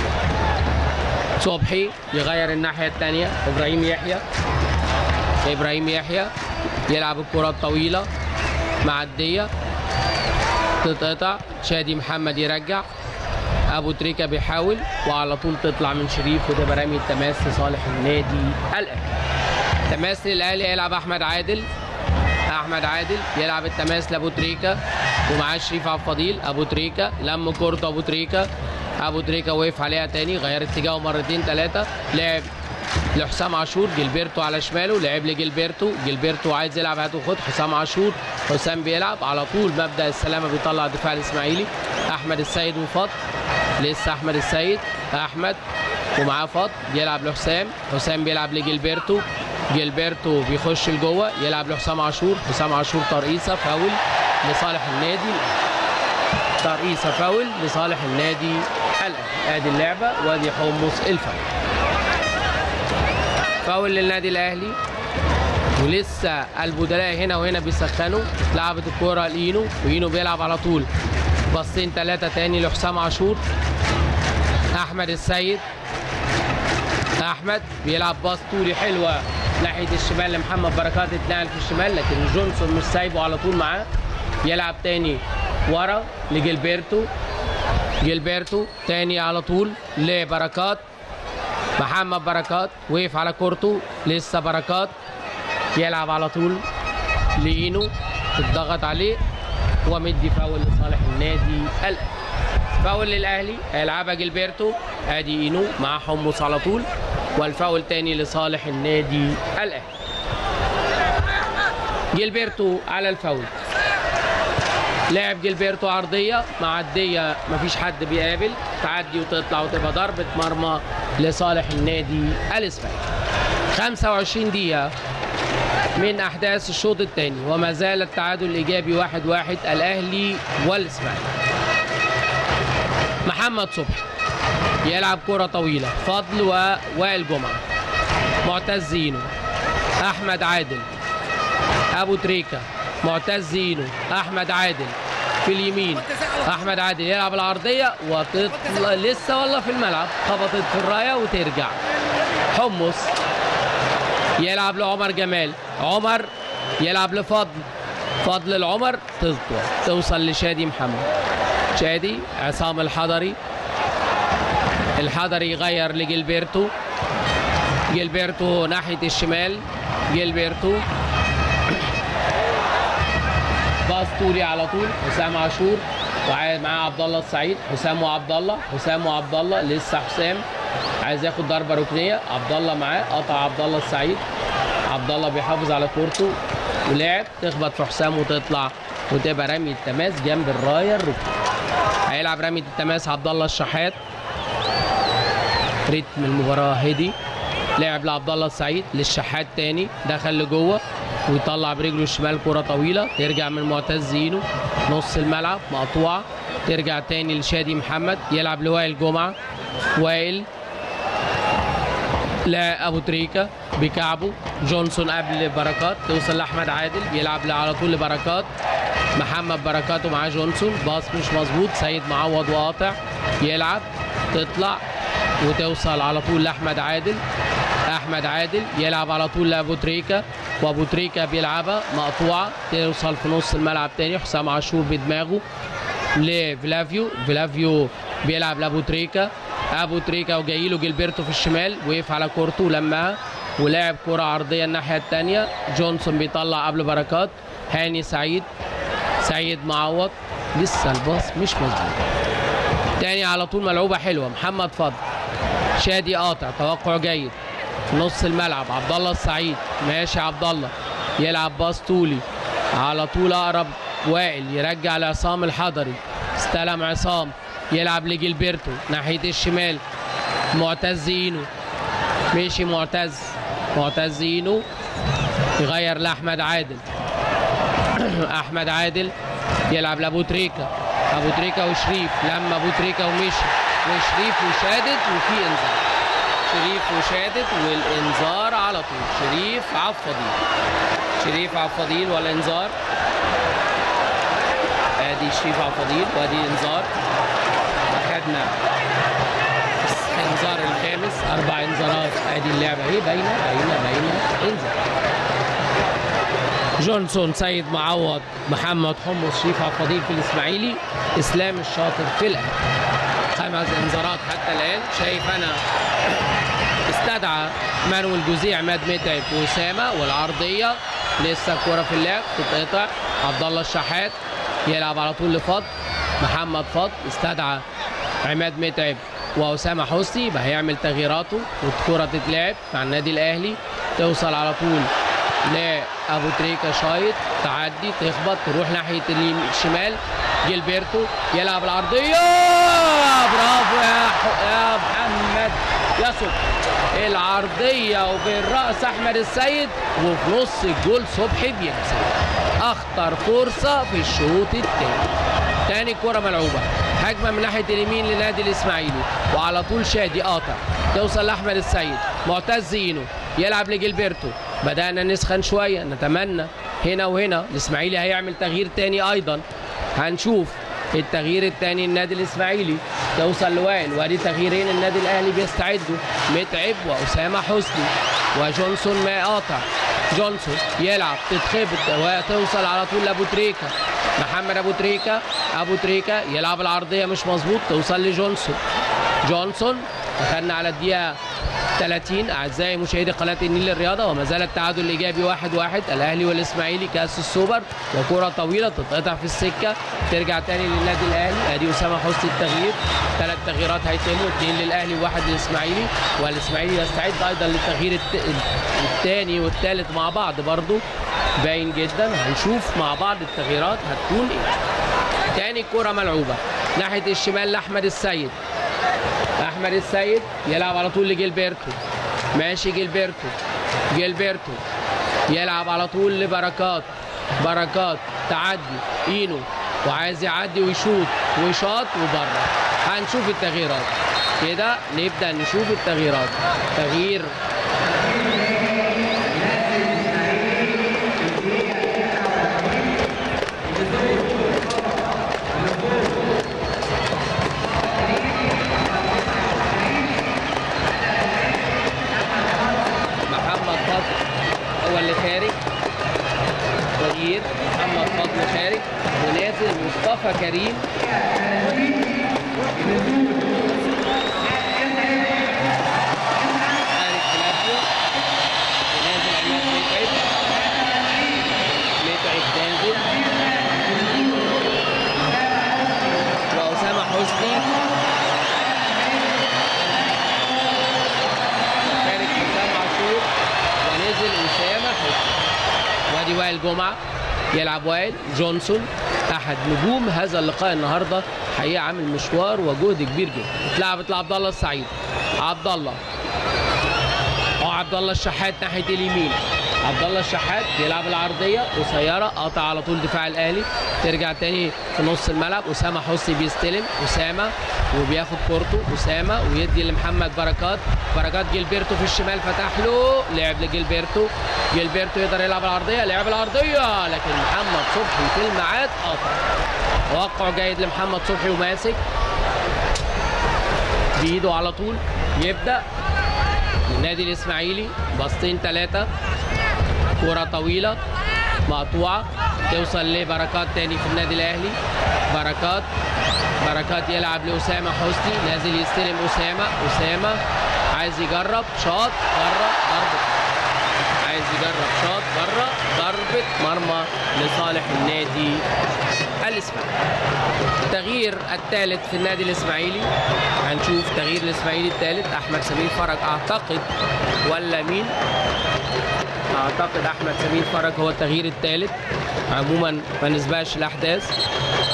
صبحي يغير الناحيه الثانيه ابراهيم يحيى ابراهيم يحيى يلعب الكره الطويله معديه تتقطع شادي محمد يرجع ابو تريكه بيحاول وعلى طول تطلع من شريف وتبقى رمي التماس لصالح النادي الاهلي تماس للاهلي يلعب احمد عادل احمد عادل يلعب التماس لابو تريكه ومعاه شريف عبد الفضيل ابو تريكه لم كورته ابو تريكه ابو تريكه وقف عليها تاني غير اتجاهه مرتين ثلاثه لعب لحسام عاشور جilberto على شماله لعب لجilberto جilberto عايز يلعب هات وخد حسام عاشور حسام بيلعب على طول مبدا السلامه بيطلع الدفاع الاسماعيلي احمد السيد وفضل لسه احمد السيد احمد ومعاه فضل بيلعب لحسام حسام بيلعب لجilberto جيلبرتو بيخش لجوه يلعب لحسام عاشور حسام عاشور ترقيصه فاول لصالح النادي ترقيصه فاول لصالح النادي الاهلي ادي اللعبه وادي حمص الفاول فاول للنادي الاهلي ولسه البدلاء هنا وهنا بيسخنوا لعبت الكوره لاينو واينو بيلعب على طول باصين ثلاثه تاني لحسام عاشور احمد السيد احمد بيلعب باص طولي حلوه ناحيه الشمال لمحمد بركات اتنقل في الشمال لكن جونسون مش سايبه على طول معاه يلعب تاني ورا لجيلبرتو جيلبرتو تاني على طول لبركات محمد بركات وقف على كورته لسه بركات يلعب على طول لإينو الضغط عليه ومدي فاول لصالح النادي الاهلي فاول للاهلي هيلعبها جilberto ادي اينو مع حمص على طول والفاول تاني لصالح النادي الاهلي جilberto على الفاول لاعب جilberto عرضيه معديه مفيش حد بيقابل تعدي وتطلع وتبقى ضربه مرمى لصالح النادي الاسباني 25 دقيقه من احداث الشوط الثاني وما زال التعادل الايجابي واحد واحد الاهلي والاسماعيلي محمد صبحي يلعب كرة طويلة فضل ووائل جمعة معتز زينو أحمد عادل أبو تريكة معتز زينو أحمد عادل في اليمين أحمد عادل يلعب العرضية وتطلع لسه والله في الملعب خبطت في الراية وترجع حمص يلعب لعمر جمال عمر يلعب لفضل فضل العمر تطول توصل لشادي محمد شادي عصام الحضري الحضري يغير لجيلبرتو جيلبرتو ناحية الشمال جيلبرتو باص طولي على طول حسام عاشور ومعاه عبد الله السعيد حسام وعبد الله حسام وعبد الله لسه حسام عايز ياخد ضربه ركنيه عبد الله معاه قطع عبد الله السعيد عبد الله بيحافظ على كورته ولعب تخبط في حسام وتطلع وتبقى رمي التماس جنب الرايه الركنيه هيلعب رمي التماس عبد الله الشحات رتم المباراه هدي لعب لعبد الله السعيد للشحات تاني دخل لجوه ويطلع برجله الشمال كره طويله ترجع من معتز زينو نص الملعب مقطوعه ترجع تاني لشادي محمد يلعب لوائل جمعه وائل لا ابو تريكه بكعبه جونسون قبل بركات توصل لاحمد عادل بيلعب على طول لبركات محمد بركات ومعاه جونسون باص مش مظبوط سيد معوض وقاطع يلعب تطلع وتوصل على طول لاحمد عادل احمد عادل يلعب على طول لابو تريكه وابو تريكه بيلعبها مقطوعه توصل في نص الملعب تاني حسام عاشور بدماغه لفلافيو فلافيو بيلعب لابو تريكه ابو تريكه وجاي له جilberto في الشمال وقف على كورته ولمها ولعب كره عرضيه الناحيه الثانيه جونسون بيطلع قبل بركات هاني سعيد سعيد معوض لسه الباص مش مظبوط تاني على طول ملعوبه حلوه محمد فضل شادي قاطع توقع جيد نص الملعب عبد الله السعيد ماشي عبد الله يلعب باص طولي على طول اقرب وائل يرجع لعصام الحضري استلم عصام يلعب لجيلبرتو ناحيه الشمال معتز اينو مشي معتز معتز اينو يغير لاحمد عادل احمد عادل يلعب لابو تريكه ابو تريكه وشريف لما ابو تريكه ومشي وشريف وشادد وفي انذار شريف وشادد والانذار على طول شريف عفضيل شريف عفضيل والانذار ادي شريف عفضيل وادي انذار اخدنا الانذار الخامس اربع انذارات ادي اللعبه اهي باينه باينه باينه انذار جونسون سيد معوض محمد حمص شريف عفضيل في الاسماعيلي اسلام الشاطر في الاهلي خمس انذارات حتى الان شايف انا استدعى مانويل جوزيه عماد متعب واسامه والعرضيه لسه الكوره في اللعب تتقطع عبد الله الشحات يلعب على طول لفضل محمد فضل استدعى عماد متعب واسامه حسني يبقى هيعمل تغييراته والكره تتلعب مع النادي الاهلي توصل على طول لابو تريكه شايط تعدي تخبط تروح ناحيه اليمين الشمال جيلبرتو يلعب العرضيه برافو يا ح... يا محمد يصب العرضيه وبالراس احمد السيد وفي نص الجول صبحي بيمسك اخطر فرصه في الشوط الثاني تاني كره ملعوبه هجمه من ناحيه اليمين لنادي الاسماعيلي وعلى طول شادي قاطع توصل لاحمد السيد معتز اينو يلعب لجilberto بدانا نسخن شويه نتمنى هنا وهنا الاسماعيلي هيعمل تغيير تاني ايضا هنشوف التغيير الثاني النادي الاسماعيلي توصل لوائل وادي تغييرين النادي الاهلي بيستعدوا متعب واسامه حسني وجونسون ما قاطع جونسون يلعب تتخبط وتوصل على طول لابو تريكه محمد ابو تريكه ابو تريكه يلعب العرضيه مش مظبوط توصل لجونسون جونسون دخلنا على الدقيقه 30 اعزائي مشاهدي قناه النيل للرياضه وما زال التعادل الايجابي 1-1 واحد واحد. الاهلي والاسماعيلي كاس السوبر وكره طويله تتقطع في السكه ترجع تاني للنادي الاهلي ادي اسامه حسني التغيير ثلاث تغييرات هيتموا اثنين للاهلي وواحد للاسماعيلي والاسماعيلي يستعد ايضا للتغيير الثاني والثالث مع بعض برضو باين جدا هنشوف مع بعض التغييرات هتكون ايه تاني كره ملعوبه ناحيه الشمال لاحمد السيد احمد السيد يلعب على طول لجيلبرتو ماشي جيلبرتو جيلبرتو يلعب على طول لبركات بركات تعدي اينو وعايز يعدي ويشوط ويشاط وبره هنشوف التغييرات كده نبدا نشوف التغييرات تغيير محمد فضل هو اللي خارج تغيير محمد فضل خارج ونازل مصطفى كريم خارج فلافيو ونازل عماد متعب متعب نازل وأسامة حسني خارج حسام عاشور ونزل اسامه حسني وادي وائل جمعه يلعب وائل جونسون احد نجوم هذا اللقاء النهارده حقيقه عامل مشوار وجهد كبير جدا اتلعبت لعبد الله السعيد عبد الله اه عبد الله الشحات ناحيه اليمين عبد الله الشحات بيلعب العرضيه قصيره قطع على طول دفاع الاهلي ترجع تاني في نص الملعب اسامه حسني بيستلم اسامه وبياخد كورته اسامه ويدي لمحمد بركات بركات جيلبرتو في الشمال فتح له لعب لجيلبرتو جيلبرتو يقدر يلعب العرضيه لعب العرضيه لكن محمد صبحي في الميعاد قطع توقع جيد لمحمد صبحي وماسك بايده على طول يبدا النادي الاسماعيلي باصتين ثلاثه كرة طويلة مقطوعة توصل لبركات تاني في النادي الأهلي بركات بركات يلعب لأسامة حسني نازل يستلم أسامة أسامة عايز يجرب شاط بره ضربة عايز يجرب شاط بره ضربة مرمى لصالح النادي الإسماعيلي التغيير الثالث في النادي الإسماعيلي هنشوف تغيير الإسماعيلي الثالث أحمد سمير فرج أعتقد ولا مين اعتقد احمد سمير فرج هو التغيير الثالث عموما ما نسبقش الاحداث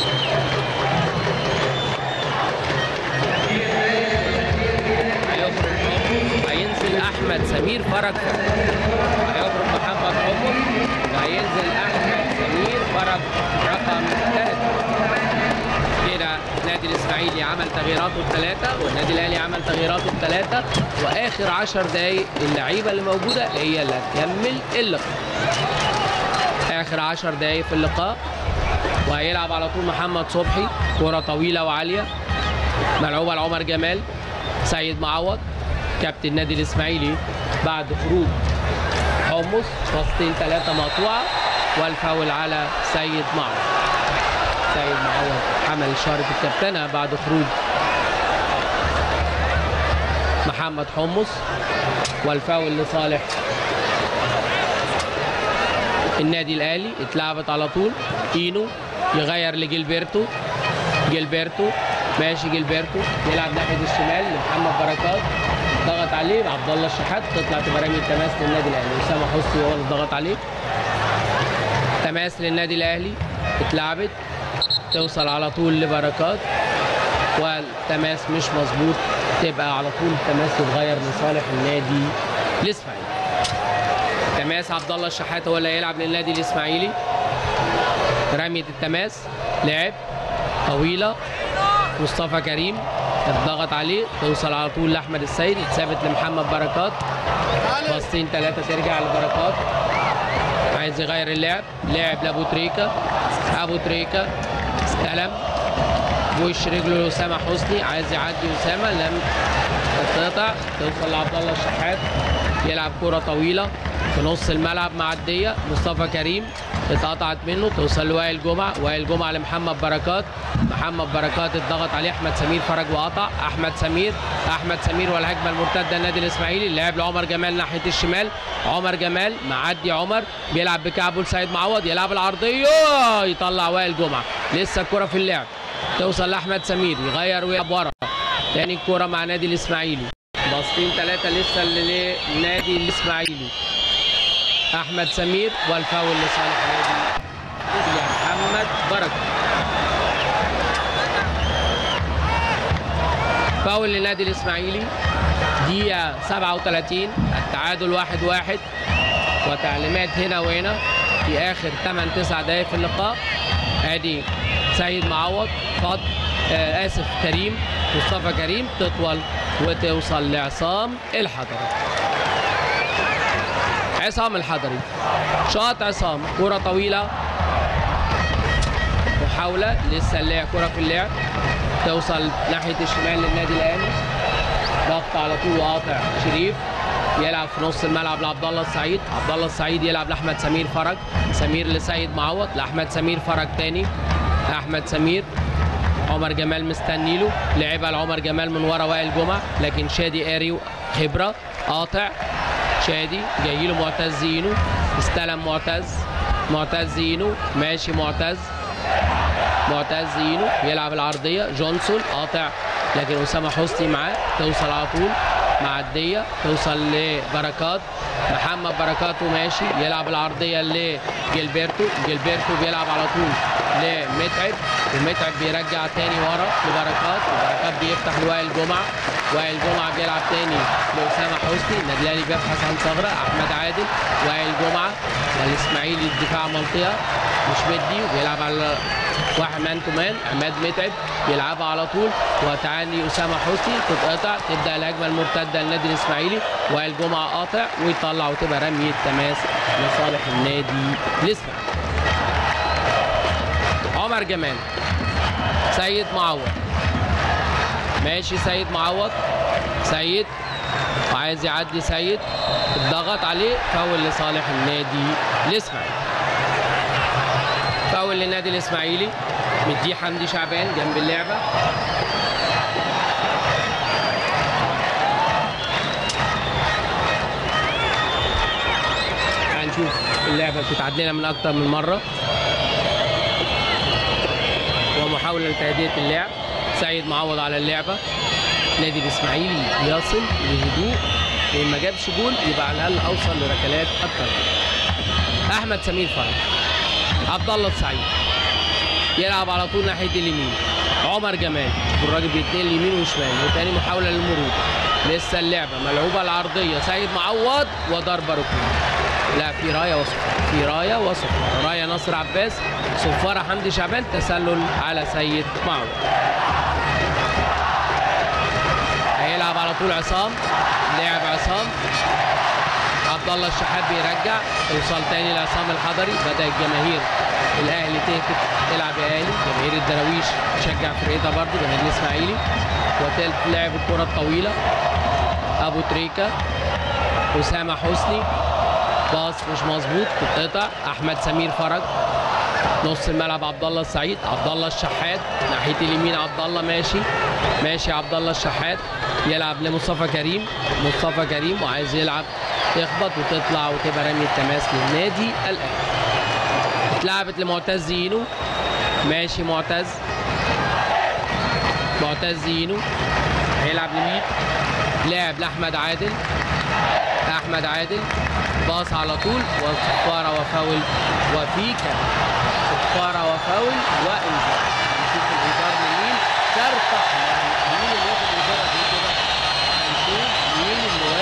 هيخرج حمص هينزل احمد سمير فرج هيخرج محمد حمص وهينزل احمد سمير فرج رقم ثلاثة كده النادي الاسماعيلي عمل تغييراته الثلاثه والنادي الاهلي عمل تغييراته الثلاثه واخر 10 دقائق اللعيبه اللي موجوده هي اللي هتكمل اللقاء اخر 10 دقائق في اللقاء وهيلعب على طول محمد صبحي كره طويله وعاليه ملعوبه لعمر جمال سيد معوض كابتن النادي الاسماعيلي بعد خروج حمص باصتين ثلاثه مقطوعه والفاول على سيد معوض سيد معوض حمل شارة الكابتنة بعد خروج محمد حمص والفاول لصالح النادي الاهلي اتلعبت على طول اينو يغير لجيلبرتو جيلبرتو ماشي جيلبرتو يلعب ناحيه الشمال لمحمد بركات ضغط عليه عبد الله الشحات تطلع تبقى رمي التماس للنادي الاهلي اسامه حسني هو اللي ضغط عليه تماس للنادي الاهلي اتلعبت توصل على طول لبركات والتماس مش مظبوط تبقى على طول التماس يتغير لصالح النادي الاسماعيلي تماس عبد الله الشحات هو اللي هيلعب للنادي الاسماعيلي رمية التماس لعب طويلة مصطفى كريم اتضغط عليه توصل على طول لاحمد السيد اتثابت لمحمد بركات باصتين ثلاثة ترجع لبركات عايز يغير اللعب لعب لابو تريكة ابو تريكة استلم بوش رجله لاسامه حسني عايز يعدي اسامه لم تتقطع توصل لعبد الله الشحات يلعب كرة طويلة في نص الملعب معدية مصطفى كريم اتقطعت منه توصل لوائل جمعة وائل جمعة لمحمد بركات محمد بركات اتضغط عليه احمد سمير فرج وقطع احمد سمير احمد سمير والهجمة المرتدة النادي الاسماعيلي اللاعب لعمر جمال ناحية الشمال عمر جمال معدي عمر بيلعب بكعبه لسيد معوض يلعب العرضية يطلع وائل جمعة لسه الكرة في اللعب توصل لاحمد سمير يغير ويلعب ورا تاني الكرة مع نادي الاسماعيلي باصتين ثلاثة لسه لنادي الاسماعيلي احمد سمير والفاول لصالح نادي يا محمد بركة فاول للنادي الاسماعيلي دقيقة 37 التعادل واحد واحد وتعليمات هنا وهنا في اخر 8 9 دقائق في اللقاء ادي سيد معوض فضل آه اسف كريم مصطفى كريم تطول وتوصل لعصام الحضري عصام الحضري شاط عصام كرة طويلة محاولة لسه اللعب كرة في اللعب توصل ناحية الشمال للنادي الأهلي ضغط على طول وقاطع شريف يلعب في نص الملعب لعبد الله السعيد عبد الله السعيد يلعب لاحمد سمير فرج سمير لسيد معوض لاحمد سمير فرج تاني احمد سمير عمر جمال مستني له لعبها لعمر جمال من ورا وائل جمعه لكن شادي قاري خبره قاطع شادي جاي له معتز زينو استلم معتز معتز زينو ماشي معتز معتز زينو يلعب العرضيه جونسون قاطع لكن اسامه حسني معاه توصل على طول معديه توصل لبركات محمد بركات وماشي يلعب العرضيه لجilberto جilberto بيلعب على طول لمتعب ومتعب بيرجع تاني ورا لبركات وبركات بيفتح لوائل جمعه وائل جمعه بيلعب تاني لاسامه حسني النادي الاهلي بيبحث عن ثغره احمد عادل وائل جمعه الاسماعيلي الدفاع منطقه مش مدي وبيلعب على واحد مان تو مان عماد متعب بيلعبها على طول وتعاني اسامه حسني تتقطع تبدا الهجمه المرتده للنادي الاسماعيلي وائل جمعه قاطع ويطلع وتبقى رميه تماس لصالح النادي الاسماعيلي عمر جمال سيد معوض ماشي سيد معوض سيد وعايز يعدي سيد الضغط عليه فاول لصالح النادي الاسماعيلي فاول للنادي الاسماعيلي مديه حمدي شعبان جنب اللعبه هنشوف اللعبه بتتعاد لنا من اكتر من مره ومحاوله لتهدئه اللعب سيد معوض على اللعبه نادي الاسماعيلي يصل بهدوء وان ما جابش جول يبقى على الاقل اوصل لركلات اكتر احمد سمير فرج عبد الله السعيد يلعب على طول ناحيه اليمين عمر جمال شوف الراجل بيتنقل يمين وشمال وتاني محاوله للمرور لسه اللعبه ملعوبه العرضيه سيد معوض وضربه ركنيه لا في رايه وصفاره في رايه وصفاره رايه ناصر عباس صفاره حمدي شعبان تسلل على سيد معوض هيلعب على طول عصام لعب عصام عبد الله الشحات بيرجع توصل تاني لعصام الحضري بدا الجماهير الاهلي تهتف تلعب يا اهلي جماهير الدراويش تشجع فرقتها برضه جماهير الاسماعيلي وتالت لعب الكره الطويله ابو تريكه اسامه حسني باص مش مظبوط تتقطع احمد سمير فرج نص الملعب عبد الله السعيد عبد الله الشحات ناحيه اليمين عبد الله ماشي ماشي عبد الله الشحات يلعب لمصطفى كريم مصطفى كريم وعايز يلعب تخبط وتطلع وتبقى رمي التماس للنادي الاهلي اتلعبت لمعتز يينو ماشي معتز معتز يينو هيلعب لمين لعب لاحمد عادل احمد عادل باص على طول وصفاره وفاول وفي كمان صفاره وفاول وانذار نشوف الانذار من مين كارت احمر مين اللي ياخد انذار قبل كده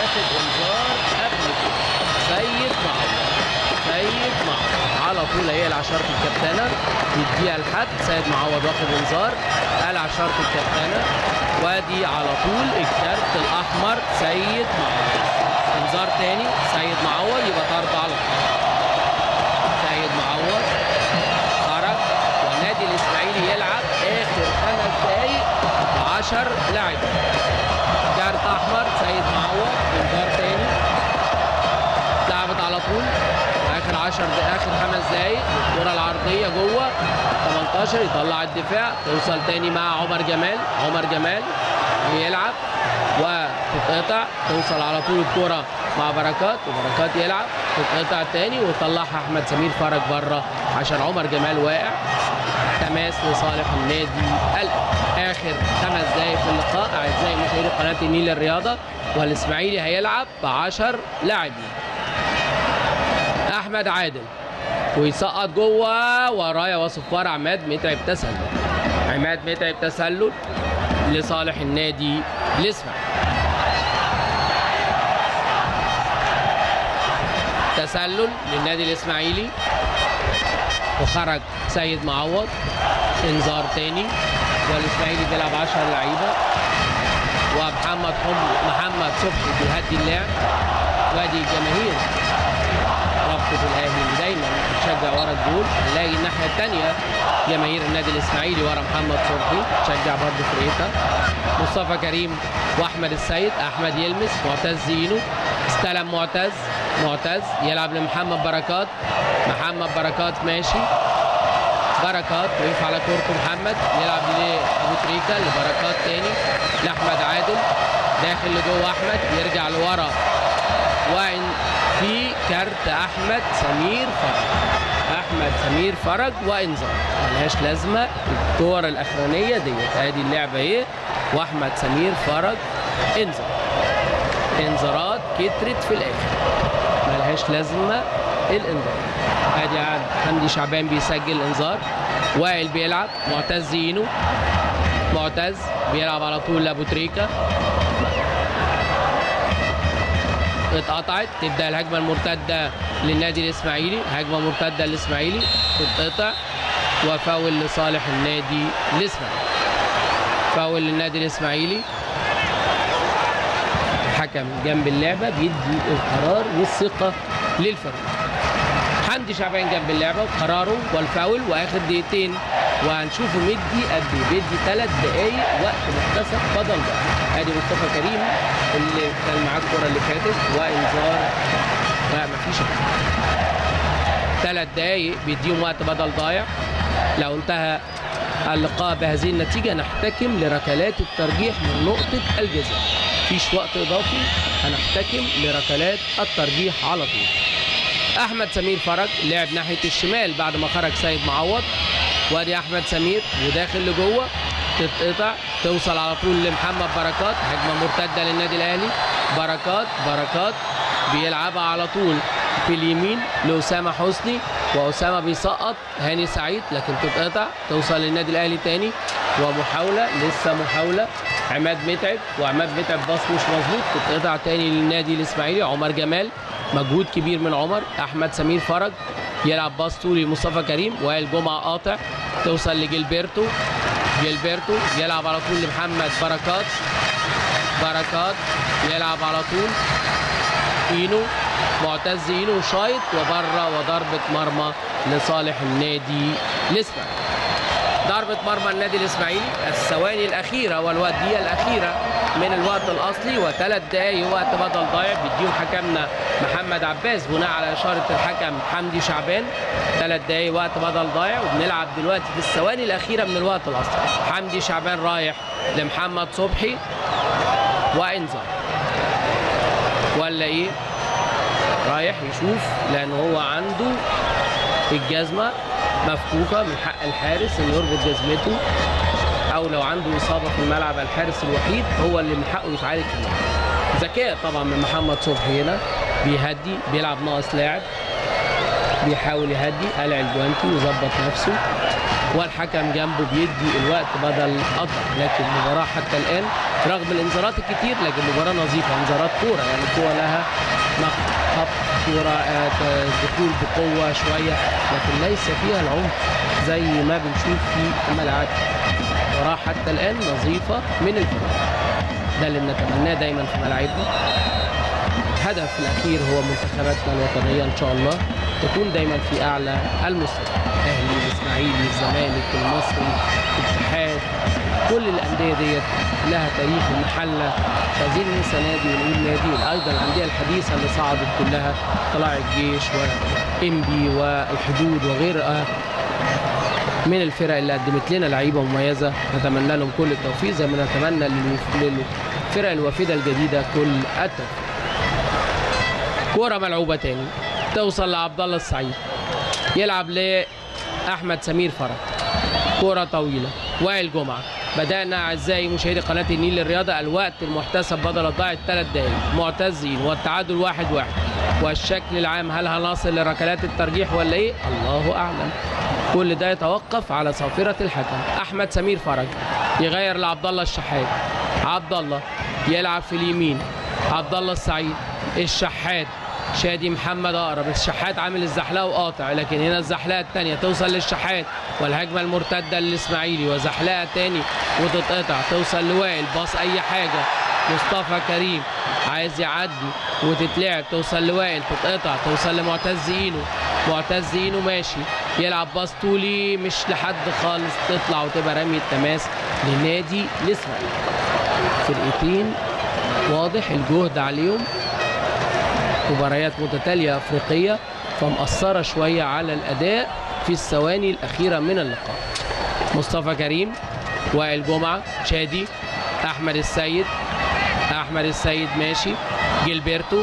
واخد انذار قبل كده سيد معوض سيد معوض على طول هيقلع شرط الكابتنه يديها لحد سيد معوض واخد انذار قلع شرط الكابتنه وادي على طول الكارت الاحمر سيد معوض انذار تاني سيد معوض يبقى طرد على طول سيد معوض خرج والنادي الاسماعيلي يلعب اخر خمس دقايق 10 لاعب كارت احمر سيد معوض انذار تاني لعبت على طول اخر 10 دقايق اخر خمس دقايق الكره العرضيه جوه 18 يطلع الدفاع توصل تاني مع عمر جمال عمر جمال يلعب وتتقطع توصل على طول الكره مع بركات وبركات يلعب تتقطع تاني ويطلعها احمد سمير فرج بره عشان عمر جمال واقع تماس لصالح النادي الاهلي اخر خمس دقايق في اللقاء اعزائي مشاهدي قناه النيل الرياضه والاسماعيلي هيلعب ب 10 لاعبين احمد عادل ويسقط جوه ورايا وصفار عماد متعب تسلل عماد متعب تسلل لصالح النادي الاسماعيلي تسلل للنادي الاسماعيلي وخرج سيد معوض انذار تاني والاسماعيلي بيلعب 10 لعيبه ومحمد حمد محمد صبحي بيهدي اللعب وادي الجماهير رابطه الاهلي اللي دايما بتشجع ورا الجول نلاقي الناحيه الثانيه جماهير النادي الاسماعيلي ورا محمد صبحي تشجع برضه فرقتها مصطفى كريم واحمد السيد احمد يلمس معتز زينو استلم معتز معتز يلعب لمحمد بركات محمد بركات ماشي بركات وقف على كورته محمد يلعب لابو تريكا لبركات تاني لاحمد عادل داخل لجوه احمد يرجع لورا وإن في كارت احمد سمير فرج احمد سمير فرج وانذار ملهاش لازمه الكوره الاخرانيه ديت ادي اللعبه اهي واحمد سمير فرج انذار انذارات كترت في الاخر ملهاش لازمه الانذار ادي قاعد حمدي شعبان بيسجل انذار وائل بيلعب معتز ينو معتز بيلعب على طول لابو تريكا اتقطعت تبدا الهجمه المرتده للنادي الاسماعيلي هجمه مرتده للاسماعيلي تتقطع وفاول لصالح النادي الاسماعيلي فاول للنادي الاسماعيلي الحكم جنب اللعبه بيدي القرار والثقه للفريق حمدي شعبان جنب اللعبه وقراره والفاول واخر دقيقتين وهنشوفه مدي قد ايه بيدي ثلاث دقايق وقت محتسب بدل ضايع ادي مصطفى كريم اللي كان معاه الكره اللي فاتت وانذار لا مفيش ثلاث دقايق بيديهم وقت بدل ضايع لو انتهى اللقاء بهذه النتيجة نحتكم لركلات الترجيح من نقطة الجزاء مفيش وقت إضافي هنحتكم لركلات الترجيح على طول أحمد سمير فرج لعب ناحية الشمال بعد ما خرج سيد معوض وادي أحمد سمير وداخل لجوه تتقطع توصل على طول لمحمد بركات هجمة مرتدة للنادي الأهلي بركات بركات بيلعبها على طول في اليمين لأسامة حسني وأسامة بيسقط هاني سعيد لكن تتقطع توصل للنادي الأهلي تاني ومحاولة لسه محاولة عماد متعب وعماد متعب باص مش مظبوط تتقطع تاني للنادي الإسماعيلي عمر جمال مجهود كبير من عمر أحمد سمير فرج يلعب باص طولي لمصطفى كريم وائل جمعة قاطع توصل لجilberto جilberto يلعب على طول لمحمد بركات بركات يلعب على طول اينو معتز اينو شايط وبره وضربه مرمى لصالح النادي الاسماعيلي ضربة مرمى النادي الاسماعيلي الثواني الاخيرة والودية الاخيرة من الوقت الاصلي وثلاث دقايق وقت بدل ضايع بيديهم حكمنا محمد عباس بناء على اشارة الحكم حمدي شعبان ثلاث دقايق وقت بدل ضايع وبنلعب دلوقتي في الثواني الاخيرة من الوقت الاصلي حمدي شعبان رايح لمحمد صبحي وانذار ولا ايه رايح يشوف لان هو عنده الجزمه مفكوكه من حق الحارس انه يربط جزمته او لو عنده اصابه في الملعب الحارس الوحيد هو اللي من حقه يتعالج في الملعب ذكاء طبعا من محمد صبحي هنا بيهدي بيلعب ناقص لاعب بيحاول يهدي قلع الجوانتي ويظبط نفسه والحكم جنبه بيدي الوقت بدل قطع لكن المباراه حتى الان رغم الانذارات الكتير لكن مباراه نظيفه انذارات كوره يعني الكوره لها نقد خط كوره آه، ت- دخول بقوه شويه لكن ليس فيها العنف زي ما بنشوف في الملعب مباراه حتى الان نظيفه من الفريق ده اللي بنتمناه دايما في ملاعبنا الهدف الاخير هو منتخباتنا الوطنيه ان شاء الله تكون دايما في اعلى المستوى الاهلي الاسماعيلي الزمالك المصري الاتحاد كل الانديه ديت لها تاريخ المحله مش عايزين ننسى نادي ونقول نادي ايضا الانديه الحديثه اللي صعدت كلها طلائع الجيش وانبي والحدود وغيرها من الفرق اللي قدمت لنا لعيبه مميزه نتمنى لهم كل التوفيق زي ما نتمنى للوف- للفرق الوافده الجديده كل التوفيق كوره ملعوبه تاني توصل لعبد الله السعيد يلعب لاحمد سمير فرج كوره طويله وائل جمعه بدأنا أعزائي مشاهدي قناة النيل للرياضة الوقت المحتسب بدل الضائع الثلاث دقايق معتزين والتعادل واحد واحد والشكل العام هل هنصل لركلات الترجيح ولا إيه؟ الله أعلم كل ده يتوقف على صافرة الحكم أحمد سمير فرج يغير لعبد الله الشحات عبد الله يلعب في اليمين عبد الله السعيد الشحات شادي محمد اقرب الشحات عامل الزحلقه وقاطع لكن هنا الزحلقه الثانيه توصل للشحات والهجمه المرتده للاسماعيلي وزحلقه تاني وتتقطع توصل لوائل باص اي حاجه مصطفى كريم عايز يعدي وتتلعب توصل لوائل تتقطع توصل لمعتز اينو معتز اينو ماشي يلعب باص طولي مش لحد خالص تطلع وتبقى رمي التماس لنادي الاسماعيلي فرقتين واضح الجهد عليهم مباريات متتالية أفريقية فمأثرة شوية على الأداء في الثواني الأخيرة من اللقاء مصطفى كريم وائل جمعة شادي أحمد السيد أحمد السيد ماشي جيلبرتو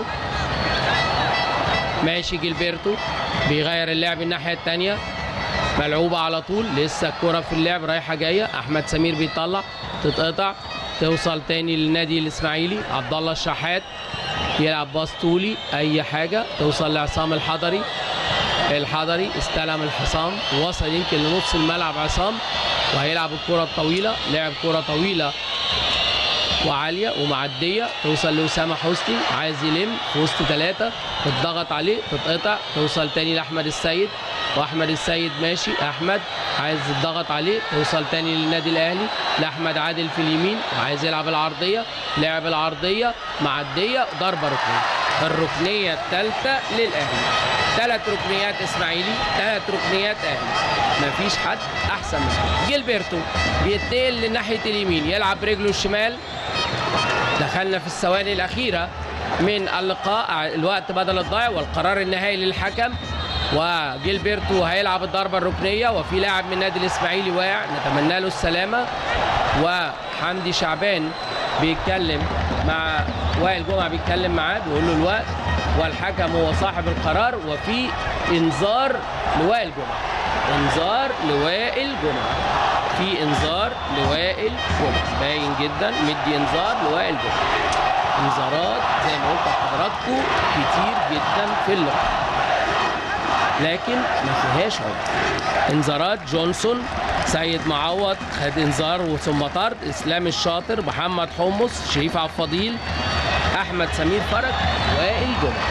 ماشي جيلبرتو بيغير اللعب الناحية التانية ملعوبة على طول لسه الكرة في اللعب رايحة جاية أحمد سمير بيطلع تتقطع توصل تاني للنادي الإسماعيلي عبد الله الشحات يلعب باص طولي اي حاجه توصل لعصام الحضري الحضري استلم الحصان وصل يمكن لنص الملعب عصام وهيلعب الكره الطويله لعب كره طويله وعاليه ومعديه توصل لاسامه حسني عايز يلم في وسط ثلاثه تتضغط عليه تتقطع توصل تاني لاحمد السيد واحمد السيد ماشي احمد عايز يتضغط عليه توصل تاني للنادي الاهلي لاحمد عادل في اليمين وعايز يلعب العرضيه لعب العرضيه معديه ضربه ركنيه الركنيه الثالثه للاهلي ثلاث ركنيات اسماعيلي ثلاث ركنيات اهلي مفيش حد احسن منه جيلبرتو بيتنقل لناحيه اليمين يلعب برجله الشمال دخلنا في الثواني الأخيرة من اللقاء الوقت بدل الضايع والقرار النهائي للحكم وجيلبرتو هيلعب الضربة الركنية وفي لاعب من النادي الإسماعيلي واقع نتمنى له السلامة وحمدي شعبان بيتكلم مع وائل جمعة بيتكلم معاه بيقول له الوقت والحكم هو صاحب القرار وفي انذار لوائل جمعة انذار لوائل جمعة في انذار لوائل جمعة باين جدا مدي انذار لوائل جمعة انذارات زي ما قلت لحضراتكم كتير جدا في اللقاء لكن ما فيهاش عنف انذارات جونسون سيد معوض خد انذار ثم طرد اسلام الشاطر محمد حمص شريف عبد الفضيل احمد سمير فرج وائل جمعه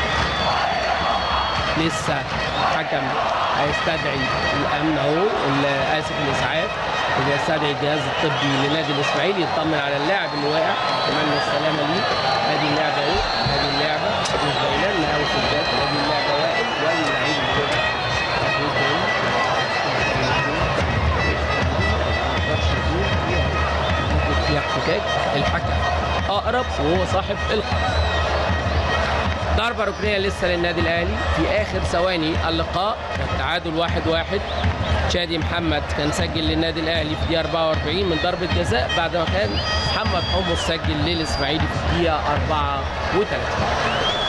لسه حكم هيستدعي الامن اهو ال- اسف الاسعاف بيستدعي الجهاز الطبي لنادي الاسماعيلي يطمن على اللاعب اللي واقع اتمنى السلامه ليه ادي اللعبه اهو ادي اللعبه مش باينه لنا قوي في الذات ادي اللعبه واقف وادي اللعيب اللي واقع مفيش باين. مقدرش يقول فيها. ممكن فيها احتكاك الحكم اقرب وهو صاحب القرار ضربة ركنية لسه للنادي الأهلي في آخر ثواني اللقاء التعادل واحد واحد شادي محمد كان سجل للنادي الأهلي في الدقيقة 44 من ضربة جزاء بعد ما كان محمد حمص سجل للإسماعيلي في الدقيقة 34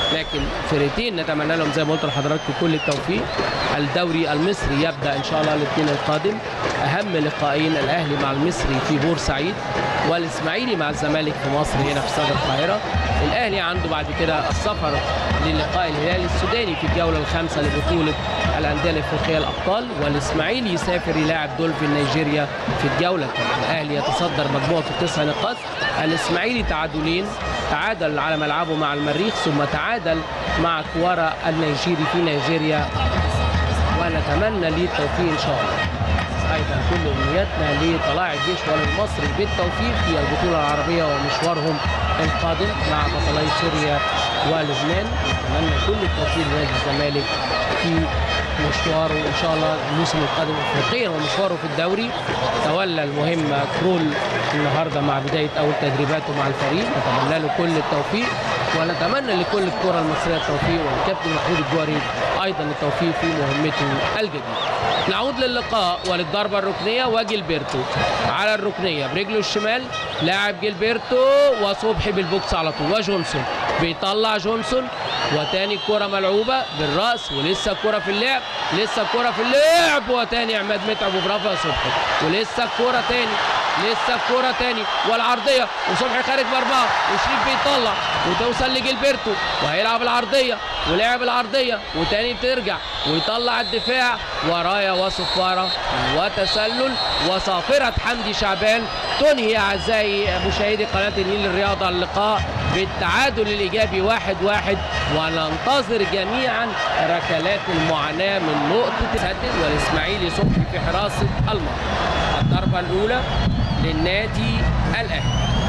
لكن فرقتين نتمنى لهم زي ما قلت لحضراتكم كل التوفيق الدوري المصري يبدا ان شاء الله الاثنين القادم اهم لقاءين الاهلي مع المصري في بورسعيد والاسماعيلي مع الزمالك في مصر هنا في استاد القاهره الاهلي عنده بعد كده السفر للقاء الهلال السوداني في الجوله الخامسه لبطوله الانديه الافريقيه الابطال والاسماعيلي يسافر يلاعب دولفين نيجيريا في الجوله الثانيه الاهلي يتصدر مجموعته بتسع نقاط الاسماعيلي تعادلين تعادل على ملعبه مع المريخ ثم تعادل مع كوارا النيجيري في نيجيريا ونتمنى ليه التوفيق ان شاء الله ايضا كل امنياتنا لطلائع الجيش وللمصري بالتوفيق في البطوله العربيه ومشوارهم القادم مع بطلي سوريا ولبنان نتمنى كل التوفيق لنادي الزمالك في مشواره ان شاء الله الموسم القادم افريقيا ومشواره في الدوري تولى المهمه كرول النهارده مع بدايه اول تدريباته مع الفريق نتمنى له كل التوفيق ونتمنى لكل الكره المصريه التوفيق والكابتن محمود الجوهري ايضا التوفيق في مهمته الجديده. نعود للقاء وللضربه الركنيه وجيلبرتو على الركنيه برجله الشمال لاعب جيلبرتو وصبحي بالبوكس على طول وجونسون بيطلع جونسون وتاني كرة ملعوبة بالرأس ولسه الكرة في اللعب لسه الكرة في اللعب وتاني عماد متعب وبرافو يا صبحي ولسه الكرة تاني لسه الكرة تاني والعرضية وصبحي خارج بأربعة وشريف بيطلع وتوصل لجilberto وهيلعب العرضية ولعب العرضية وتاني ترجع ويطلع الدفاع ورايا وصفارة وتسلل وصافرة حمدي شعبان تنهي أعزائي مشاهدي قناة النيل الرياضة اللقاء بالتعادل الإيجابي واحد واحد وننتظر جميعا ركلات المعاناة من نقطة تسدد والإسماعيلي صبحي في حراسة المرمى الضربة الأولى للنادي الأهلي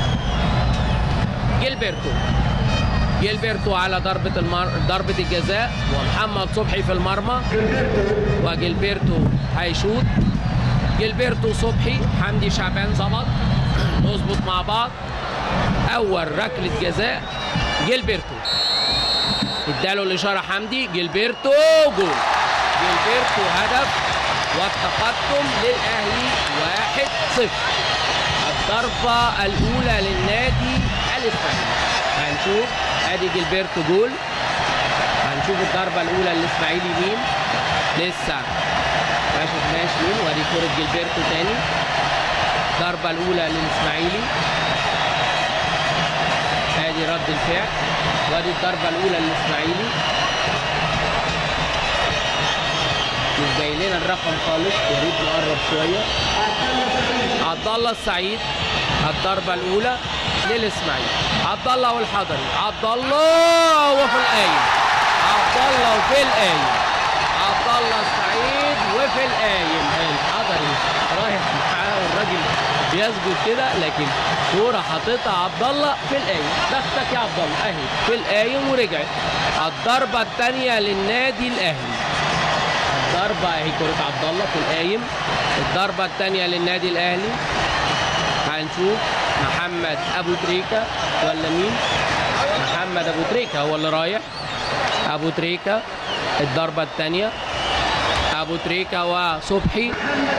جيلبرتو جيلبرتو على ضربة المر... ضربة الجزاء ومحمد صبحي في المرمى وجيلبرتو هيشوط جيلبرتو صبحي حمدي شعبان ظبط نظبط مع بعض أول ركلة جزاء جيلبرتو اداله الإشارة حمدي جيلبرتو جول جيلبرتو هدف والتقدم للأهلي واحد صفر الضربة الأولى للنادي الإسماعيلي هنشوف ادي جيلبرتو جول هنشوف الضربة الأولى للإسماعيلي مين لسه ما شفناش مين وادي كرة جيلبرتو تاني الضربة الأولى للإسماعيلي ادي رد الفعل وادي الضربة الأولى للإسماعيلي مش باين لنا الرقم خالص يا ريت نقرب شوية عبد الله السعيد الضربة الأولى للإسماعيلي عبد الله والحضري عبد الله وفي القايم عبد الله وفي القايم عبد الله السعيد وفي القايم الحضري رايح معاه والراجل بيسجد كده لكن كورة حاططها عبد الله في القايم بختك يا عبد الله اهي في القايم ورجعت الضربة الثانية للنادي الأهلي الضربة اهي كرة عبد الله في القايم الضربة الثانية للنادي الأهلي هنشوف محمد أبو تريكة ولا مين؟ محمد أبو تريكة هو اللي رايح أبو تريكة الضربة الثانية أبو تريكة وصبحي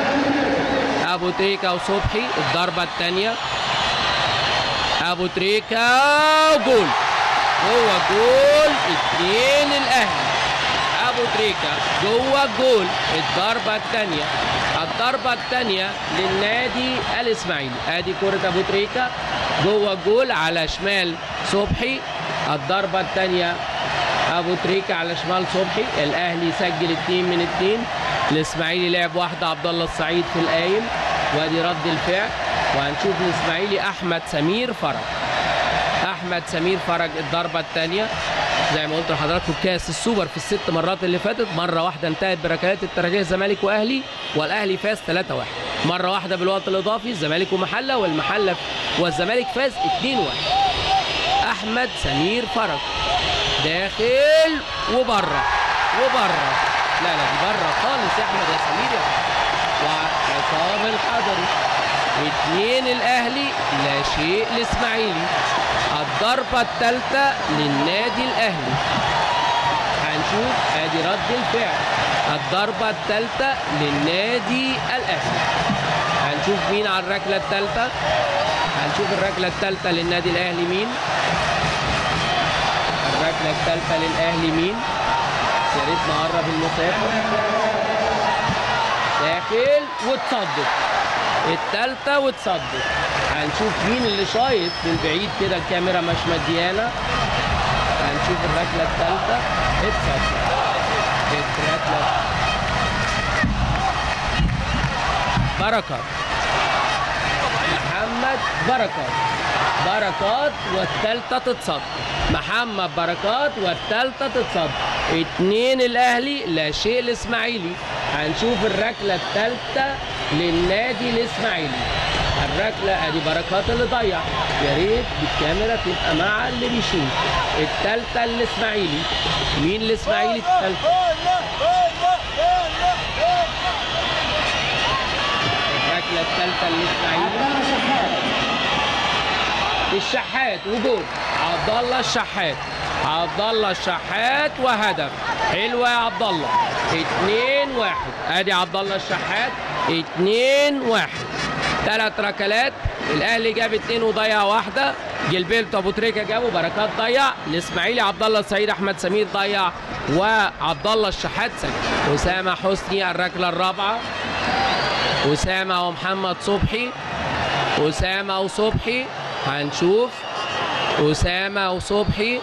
أبو تريكة وصبحي الضربة الثانية أبو تريكة جول هو جول اتنين الأهلي ابو تريكا جوه الجول الضربه الثانيه الضربه الثانيه للنادي الاسماعيلي ادي كره ابو تريكا جوه الجول على شمال صبحي الضربه الثانيه ابو تريكا على شمال صبحي الاهلي سجل اثنين من اثنين الاسماعيلي لعب واحده عبد الله السعيد في القايم وادي رد الفعل وهنشوف الاسماعيلي احمد سمير فرج احمد سمير فرج الضربه الثانيه زي ما قلت لحضراتكم كاس السوبر في الست مرات اللي فاتت مره واحده انتهت بركلات الترجيح الزمالك واهلي والاهلي فاز 3-1 مره واحده بالوقت الاضافي الزمالك ومحله والمحله والزمالك فاز 2-1 احمد سمير فرج داخل وبره وبره لا لا دي بره خالص يا احمد يا سمير يا وعصام الحضري اتنين الاهلي لا شيء الاسماعيلي الضربة الثالثة للنادي الاهلي هنشوف ادي رد الفعل الضربة الثالثة للنادي الاهلي هنشوف مين على الركلة الثالثة هنشوف الركلة الثالثة للنادي الاهلي مين الركلة الركله الثالثه للاهلي مين يا ريت نقرب المسافه داخل وتصدق الثالثه وتصدق هنشوف مين اللي شايط من بعيد كده الكاميرا مش مديانه هنشوف الركله الثالثه اتصدق الركله بركات محمد بركات بركات والثالثه تتصدق محمد بركات والثالثه تتصدق اتنين الاهلي لا شيء الاسماعيلي هنشوف الركله الثالثه للنادي الاسماعيلي الركله ادي بركات اللي ضيع يا ريت بالكاميرا تبقى مع اللي بيشوف الثالثه الاسماعيلي مين الاسماعيلي الثالثه الركله الثالثه للاسماعيلي الشحات وجول عبد الله الشحات عبد الله الشحات وهدف حلوه يا عبد الله 2 1 ادي عبد الله الشحات 2 1 ثلاث ركلات الاهلي جاب اثنين وضيع واحده جilberto ابو تريكه جابه بركات ضيع الاسماعيلي عبد الله السعيد احمد سمير ضيع وعبد الله الشحات سجل اسامه حسني الركله الرابعه اسامه ومحمد صبحي اسامه وصبحي هنشوف اسامه وصبحي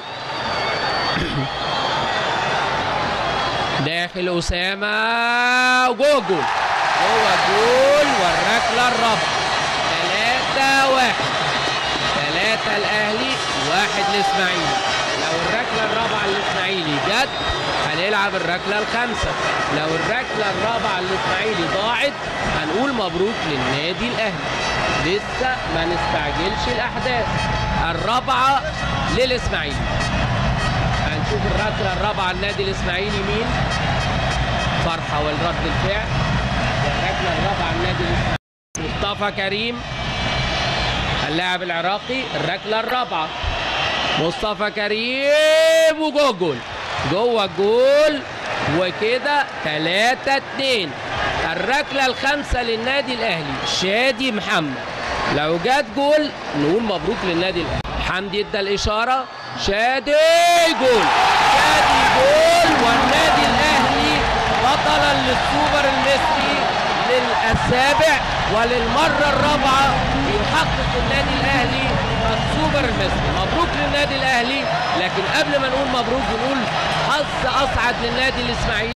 داخل اسامه جوه جول جوه جول والركله الرابعه 3 1 3 الاهلي واحد الاسماعيلي لو الركله الرابعه الاسماعيلي جت هنلعب الركله الخامسه لو الركله الرابعه الاسماعيلي ضاعت هنقول مبروك للنادي الاهلي لسه ما نستعجلش الاحداث الرابعه للاسماعيلي هنشوف الركله الرابعه النادي الاسماعيلي مين فرحه والرد الفعل الركله الرابعه النادي الاسماعيلي مصطفى كريم اللاعب العراقي الركله الرابعه مصطفى كريم وجوه جول جوه الجول وكده 3 2 الركله الخامسه للنادي الاهلي شادي محمد لو جت جول نقول مبروك للنادي الاهلي حمدي ادى الاشاره شادي جول شادي جول والنادي الاهلي بطلا للسوبر المصري للسابع وللمره الرابعه يحقق النادي الاهلي السوبر المصري مبروك للنادي الاهلي لكن قبل ما نقول مبروك نقول حظ اسعد للنادي الاسماعيلي